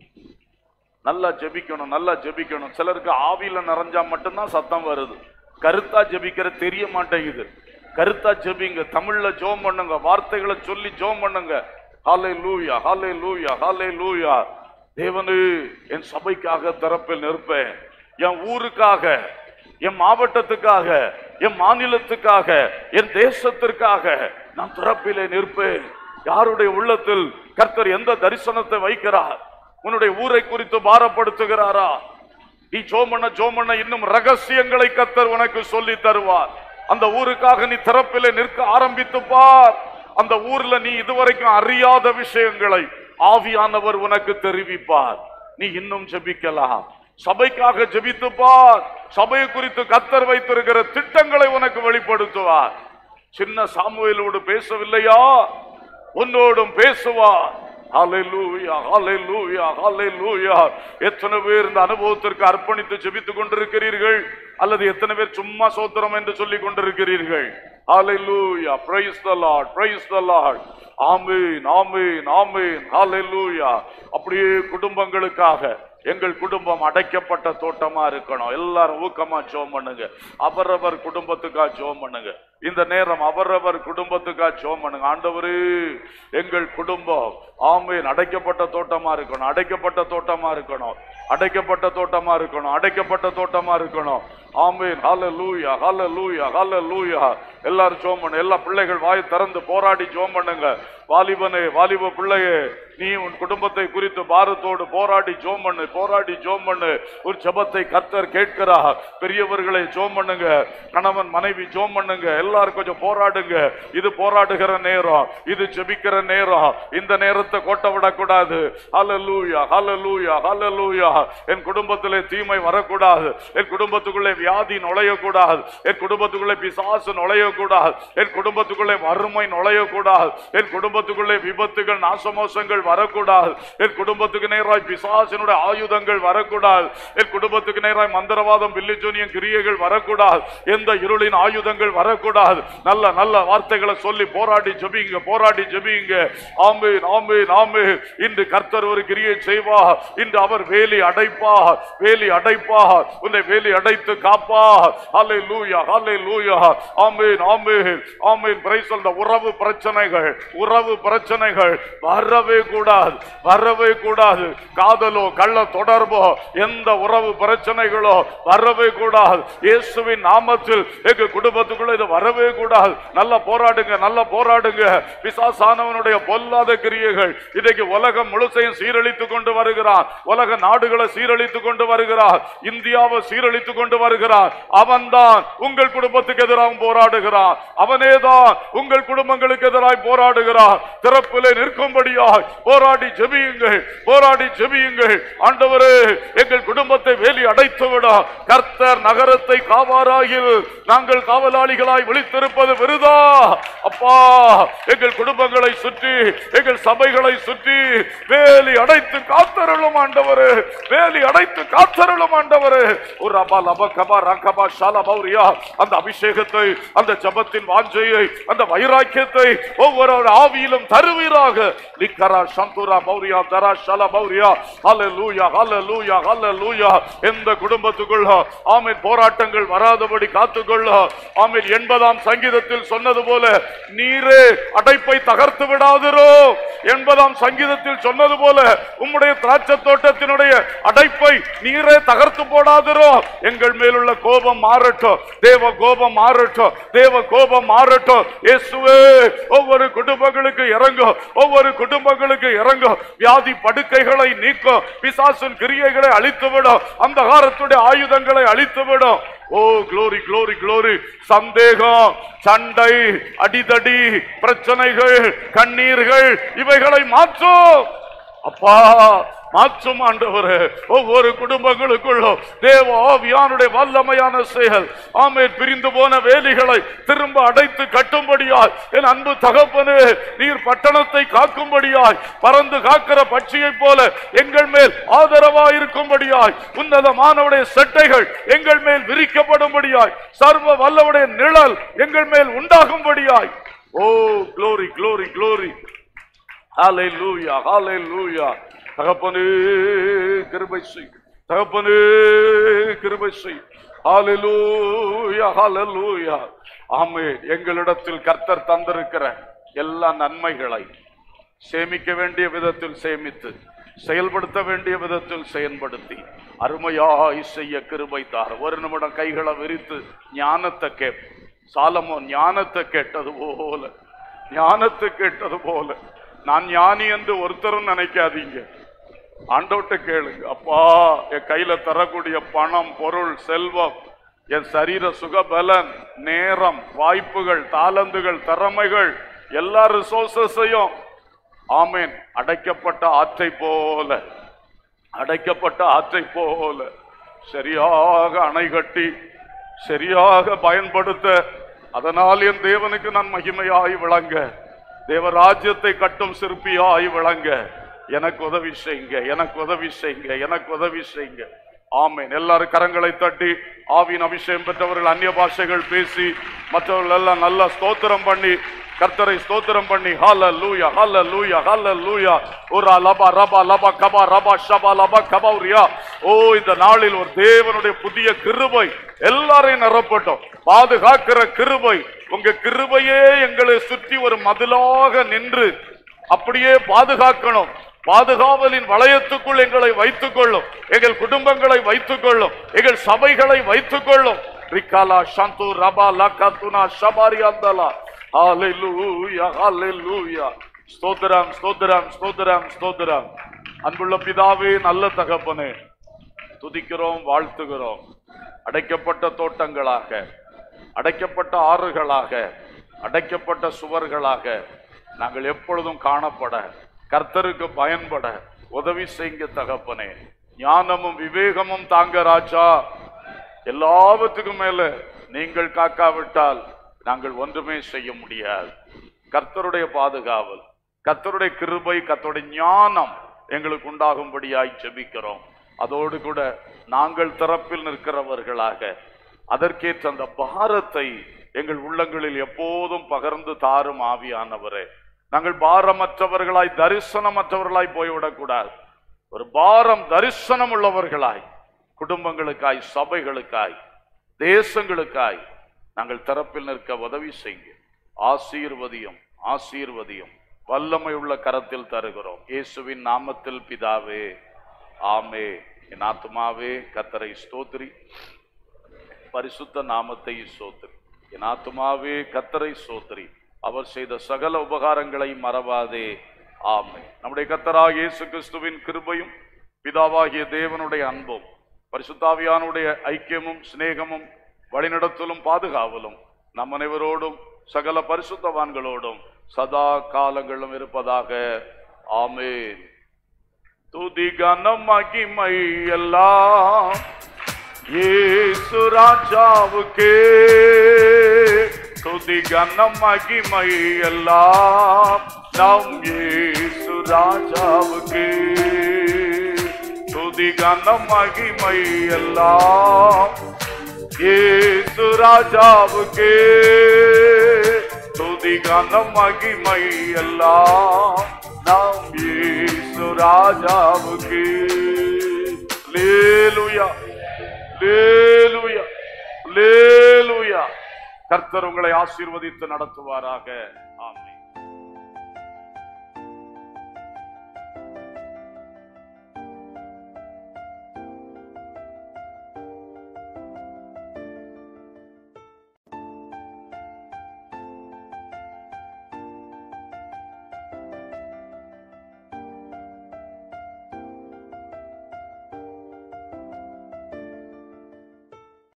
நல்லா ஜெபிக்கணும் நல்லா ஜெபிக்கணும் சிலருக்கு ஆவியில நிறைஞ்சா மட்டும்தான் சத்தம் வருது கருத்தா ஜெபிக்கிற தெரிய மாட்டேங்குது கருத்தா ஜெபிங்க தமிழ்ல ஜோம் பண்ணுங்க வார்த்தைகளை சொல்லி ஜோம் பண்ணுங்க ஹாலே லூயா ஹாலே லூயா ஹாலே லூயா தேவனு என் சபைக்காக திறப்பில் நிற்பேன் என் ஊருக்காக என் மாவட்டத்துக்காக என் மாநிலத்துக்காக என் தேசத்திற்காக நான் திறப்பிலே நிற்பேன் யாருடைய உள்ளத்தில் கர்த்தர் எந்த தரிசனத்தை வைக்கிறார் உன்னுடைய ஊரை குறித்து பாரப்படுத்துகிறாரா நீ ஜோமண்ண ஜோமண்ண இன்னும் ரகசியங்களை கர்த்தர் உனக்கு சொல்லி தருவார் அந்த ஊருக்காக நீ திறப்பிலே நிற்க ஆரம்பித்து பார் அந்த ஊர்ல நீ இதுவரைக்கும் அறியாத விஷயங்களை ஆவியானவர் உனக்கு தெரிவிப்பார் நீ இன்னும் ஜெபிக்கலாம் சபைக்காக ஜெபித்து பார் சபையை குறித்து கத்தர் வைத்திருக்கிற திட்டங்களை உனக்கு வெளிப்படுத்துவார் சின்ன சாமுவேலோடு பேசவில்லையா உன்னோடும் பேசுவார் ஹalleluya ஹalleluya ஹalleluya எத்தனை பேர் இந்த அனுபவத்திற்கு அர்ப்பணித்து ஜெபித்துக் கொண்டிருக்கிறீர்கள் அல்லது எத்தனை பேர் சும்மா சோத்திரம் என்று சொல்லிக் கொண்டிருக்கிறீர்கள் ஹalleluya praise the lord praise the lord ஆமென் ஆமென் ஆமென் ஹalleluya அப்படியே குடும்பங்களுக்காக எங்கள் குடும்பம் அடைக்கப்பட்ட தோட்டமா இருக்கணும் எல்லாரும் ஊக்கமா ஜோம் பண்ணுங்க அவரவர் குடும்பத்துக்கா ஜோம் பண்ணுங்க இந்த நேரம் அவரவர் குடும்பத்துக்கா ஜோம் பண்ணுங்க ஆண்டவரே எங்கள் குடும்பம் ஆமேன் அடைக்கப்பட்ட தோட்டமா இருக்கணும் அடைக்கப்பட்ட தோட்டமா இருக்கணும் அடைக்கப்பட்ட தோட்டமா இருக்கணும் அடைக்கப்பட்ட தோட்டமா இருக்கணும் ஆமேன் ஹalleluya ஹalleluya ஹalleluya எல்லாரும் ஜோம் பண்ணு எல்லா பிள்ளைகள் வாய் திறந்து போராடி ஜோம் பண்ணுங்க வாலிபனே வாலிப பிள்ளையே நீ உன் குடும்பத்தை குறித்து பாரத்தோடு போராடி ஜோம் பண்ணு போராடி ஜோம் பண்ணு ஒரு ஜெபத்தை கர்த்தர் கேட்கிறார் பெரியவர்களை ஜோம் பண்ணுங்க கணவன் மனைவி ஜோம் பண்ணுங்க எல்லாரும் கொஞ்சம் போராடுங்க இது போராடுகிற நேரம் இது ஜெபிக்கிற நேரம் இந்த நேரத்தை கோட்டை விடக்கூடாது ஹalleluya ஹalleluya ஹalleluya என் குடும்பத்திலே தீமை வரக்கூடாது என் குடும்பத்துக்குள்ளே வியாதி நுழையக்கூடாது என் குடும்பத்துக்குள்ளே பிசாசு நுழையக்கூடாது என் குடும்பத்துக்குள்ளே வறுமை நுழையக்கூடாது என் குடும்பத்துக்குள்ளே விபத்துகள் நாசமோசங்கள் வரக்கூடாது என் குடும்பத்துக்கு நேராய் பிசாசினுடைய ஆயுதங்கள் வரக்கூடாது என் குடும்பத்துக்கு நேராய் மந்திரவாதம் பில்லிஜோனியம் கிரியைகள் வரக்கூடாது எந்த இருளின் ஆயுதங்கள் வரக்கூடாது நல்ல நல்ல வார்த்தைகளை சொல்லி போராடி ஜெபிங்க போராடி ஜெபிங்க ஆமென் ஆமென் ஆமென் இன்று கர்த்தர் ஒரு கிரியை செய்வார் இன்று அவர் வேலி அடைப்பார் வேலி அடைப்பார் உன்னை வேலி அடைத்து காப்பார் ஹalleluya ஹalleluya ஆமென் ஆமென் ஆமென் பிரைஸ் அந்த உறவு பிரச்சனைகள் உறவு பிரச்சனைகள் வரவே கூடாது வரவே கூடாது காதலோ கள்ள தொடர்போ எந்த உறவு பிரச்சனைகளோ வரவே கூடாது இயேசுவின் நாமத்தில் எங்க குடும்பத்துக்குள்ள இது வரவே கூடாது நல்லா போராடுங்க நல்லா போராடுங்க பிசாசானவனுடைய பொல்லாத கிரியைகள் இன்னைக்கு உலகம் முழுசையும் சீரழித்து கொண்டு வருகிறான் உலக நாடுகளை சீரழித்து கொண்டு வருகிறான் இந்தியாவை சீரழித்து கொண்டு வருகிறான் அவன்தான் உங்கள் குடும்பத்துக்கு எதிராக போராடுகிறான் அவனேதான் உங்கள் குடும்பங்களுக்கு எதிராய் போராடுகிறான் திறப்பிலே நிற்கும்படியாய் போராடி ஜெபியுங்கள் போராடி ஜெபியுங்கள் ஆண்டவரே எங்கள் குடும்பத்தை வேலி அடைத்து விட கர்த்தர் நகரத்தை காவாராயில் நாங்கள் காவலாளிகளாய் விழித்திருப்பது விருதா அப்பா எங்கள் குடும்பங்களை சுற்றி எங்கள் சபைகளை சுற்றி வேலி அடைத்து காத்தருளும் ஆண்டவரே வேலி அடைத்து காத்தருளும் ஆண்டவரே ஒரு அபா லப கபா ரகபா ஷாலா பௌரியா அந்த அபிஷேகத்தை அந்த ஜபத்தின் வாஞ்சையை அந்த வைராக்கியத்தை ஒவ்வொரு ஆவியிலும் தருவீராக லிக்கரா சந்துரா பௌரியா தரா ஷாலா பௌரியா ஹalleluya ஹalleluya ஹalleluya எந்த குடும்பத்துக்குள்ள ஆமென் போராட்டங்கள் வராதபடி காத்துக்கொள்ள ஆமென் எண்பதாம் சங்கீதத்தில் சொன்னது போல நீரே அடைப்பை தகர்த்து விடாதிரோ எண்பதாம் சங்கீதத்தில் சொன்னது போல உம்முடைய திராட்சை தோட்டத்தினுடைய அடைப்பை நீரே தகர்த்து போடாதிரோ எங்கள் மேலுள்ள கோபம் மாறட்டும் தேவ கோபம் மாறட்டும் தேவ கோபம் மாறட்டும் இயேசுவே ஒவ்வொரு குடும்பங்களுக்கு இறங்கும் ஒவ்வொரு குடும்பங்களுக்கு இறங்கும் வியாதி படுக்கைகளை நீக்கும் பிசாசின் கிரியைகளை அழித்துவிடும் அந்த காலத்துடைய ஆயுதங்களை அழித்துவிடும் ஓ க்ளோரி க்ளோரி க்ளோரி சந்தேகம் சண்டை அடிதடி பிரச்சனைகள் கண்ணீர்கள் இவைகளை மாற்றும் அப்பா மாற்றும் ஆண்டவரே ஒவ்வொரு குடும்பங்களுக்குள்ளும் தேவ ஆவியானுடைய வல்லமையான செயல் ஆமேன் பிரிந்து போன வேலிகளை திரும்ப அடைத்து கட்டும்படியாய் என் அன்பு தகப்பனே நீர் பட்டணத்தை காக்கும்படியாய் பறந்து காக்கிற பட்சியைப் போல எங்கள் மேல் ஆதரவாயிருக்கும்படியாய் உன்னதமானவுடைய செட்டைகள் எங்கள் மேல் விரிக்கப்படும்படியாய் சர்வ வல்லவுடைய நிழல் எங்கள் மேல் உண்டாகும்படியாய் ஓ க்ளோரி க்ளோரி க்ளோரி ஹalleluya ஹalleluya தகப்பனே கிருபை செய் தகப்பனே கிருபை செய் ஹalleluya ஹalleluya ஆமென் எங்களிடத்தில் கர்த்தர் தந்திருக்கிற எல்லா நன்மைகளை சேமிக்க வேண்டிய விதத்தில் சேமித்து செயல்படுத்த வேண்டிய விதத்தில் செயல்படுத்தி அருமையாய் செய்ய கிருபை தார் ஒரு நிமிடம் கைகளை விரித்து ஞானத்தை கேப் சாலமோ ஞானத்தை கேட்டது போல ஞானத்தை கேட்டது போல நான் ஞானி என்று ஒருத்தரும் நினைக்காதீங்க ஆண்டோட்ட கேளுங்க அப்பா என் கையில தரக்கூடிய பணம் பொருள் செல்வம் என் சரீர சுகபலன் நேரம் வாய்ப்புகள் தாளந்துகள் திறமைகள் எல்லா ரிசோர்சஸையும் ஆமேன் அடைக்கப்பட்ட ஆற்றை போல அடைக்கப்பட்ட ஆற்றை போல சரியாக அணை கட்டி சரியாக பயன்படுத்த அதனால் என் தேவனுக்கு நான் மகிமையாய் விளங்க தேவராஜ்யத்தை கட்டும் சிற்பியாய் விளங்க எனக்கு உதவி செய்யுங்க எனக்கு உதவி செய்யுங்க எனக்கு உதவி செய்யுங்க ஆமேன் எல்லாரும் கரங்களை தட்டி ஆவியின் அபிஷேகம் பெற்றவர்கள் அந்நிய பாஷைகள் பேசி மற்றவர்கள் எல்லாம் நல்லா ஸ்தோத்திரம் பண்ணி கர்த்தரை ஸ்தோத்திரம் பண்ணி ஹால லூயா ஹால லூயா ஹால லூயா ஒரு லபா ரபா லபா கபா ரபா ஷபா லபா கபௌரியா ஓ இந்த நாளில் ஒரு தேவனுடைய புதிய கிருபை எல்லாரையும் நிரப்பட்டும் பாதுகாக்கிற கிருபை உங்க கிருபையே எங்களை சுற்றி ஒரு மதிலாக நின்று அப்படியே பாதுகாக்கணும் பாதுகாவலின் வளையத்துக்குள் எங்களை வைத்துக் கொள்ளும் எங்கள் குடும்பங்களை வைத்துக் கொள்ளும் எங்கள் சபைகளை வைத்துக் கொள்ளும் ரிகாலா சந்து ரபா லகத்துனா ஷபாரி அந்தலா ஹalleluya ஹalleluya ஸ்தோத்திரம் ஸ்தோத்திரம் ஸ்தோத்திரம் ஸ்தோத்திரம் அன்புள்ள பிதாவே நல்ல தகப்பனே துதிக்கிறோம் வாழ்த்துகிறோம் அடைக்கப்பட்ட தோட்டங்களாக அடைக்கப்பட்ட ஆறுகளாக அடைக்கப்பட்ட சுவர்களாக நாங்கள் எப்பொழுதும் காணப்பட கர்த்தருக்கு பயன்பட உதவி செய்யுங்க தகப்பனே ஞானமும் விவேகமும் தாங்க ராஜா எல்லாவற்றுக்கும் மேல நீங்கள் காக்காவிட்டால் நாங்கள் ஒன்றுமே செய்ய முடியாது கர்த்தருடைய பாதுகாவல் கர்த்தருடைய கிருபை கர்த்தருடைய ஞானம் எங்களுக்கு உண்டாகும்படியாய் ஜெபிக்கிறோம் அதோடு கூட நாங்கள் தரப்பில் நிற்கிறவர்களாக அதற்கேற்ற அந்த பாரத்தை எங்கள் உள்ளங்களில் எப்போதும் பகர்ந்து தாரும் ஆவியானவரே நாங்கள் பாரமற்றவர்களாய் தரிசனமற்றவர்களாய் போய்விடக்கூடாது ஒரு பாரம் தரிசனம் உள்ளவர்களாய் குடும்பங்களுக்காய் சபைகளுக்காய் தேசங்களுக்காய் நாங்கள் தரப்பில் நிற்க உதவி செய்ய ஆசீர்வதியும் ஆசீர்வதியும் வல்லமை உள்ள கரத்தில் தருகிறோம் இயேசுவின் நாமத்தில் பிதாவே ஆமே என் ஆத்துமாவே கத்தரை ஸ்தோத்திரி பரிசுத்த நாமத்தை சோத்திரி என் ஆத்துமாவே கத்தரை சோத்திரி அவர் செய்த சகல உபகாரங்களை மறவாதே ஆமை நம்முடைய கத்தராக இயேசு கிறிஸ்துவின் கிருபையும் பிதாவாகிய தேவனுடைய அன்பும் பரிசுத்தாவியானுடைய ஐக்கியமும் சிநேகமும் வழிநடத்தலும் பாதுகாவலும் நம் அனைவரோடும் சகல பரிசுத்தவான்களோடும் சதா காலங்களும் இருப்பதாக ஆமென் துதி கனம் மகிமை எல்லாம் இயேசு ராஜாவுக்கே துதி கனம் மகிமை எல்லாம் நம் இயேசு ராஜாவுக்கே துதி கனம் மகிமை எல்லாம் இயேசு ராஜாவுக்கே துதி கனம் மகிமை எல்லாம் நாம் இயேசு ராஜாவுக்கு லேலுயா லேலுயா லேலுயா கர்த்தர் உங்களை ஆசீர்வதித்து நடத்துவாராக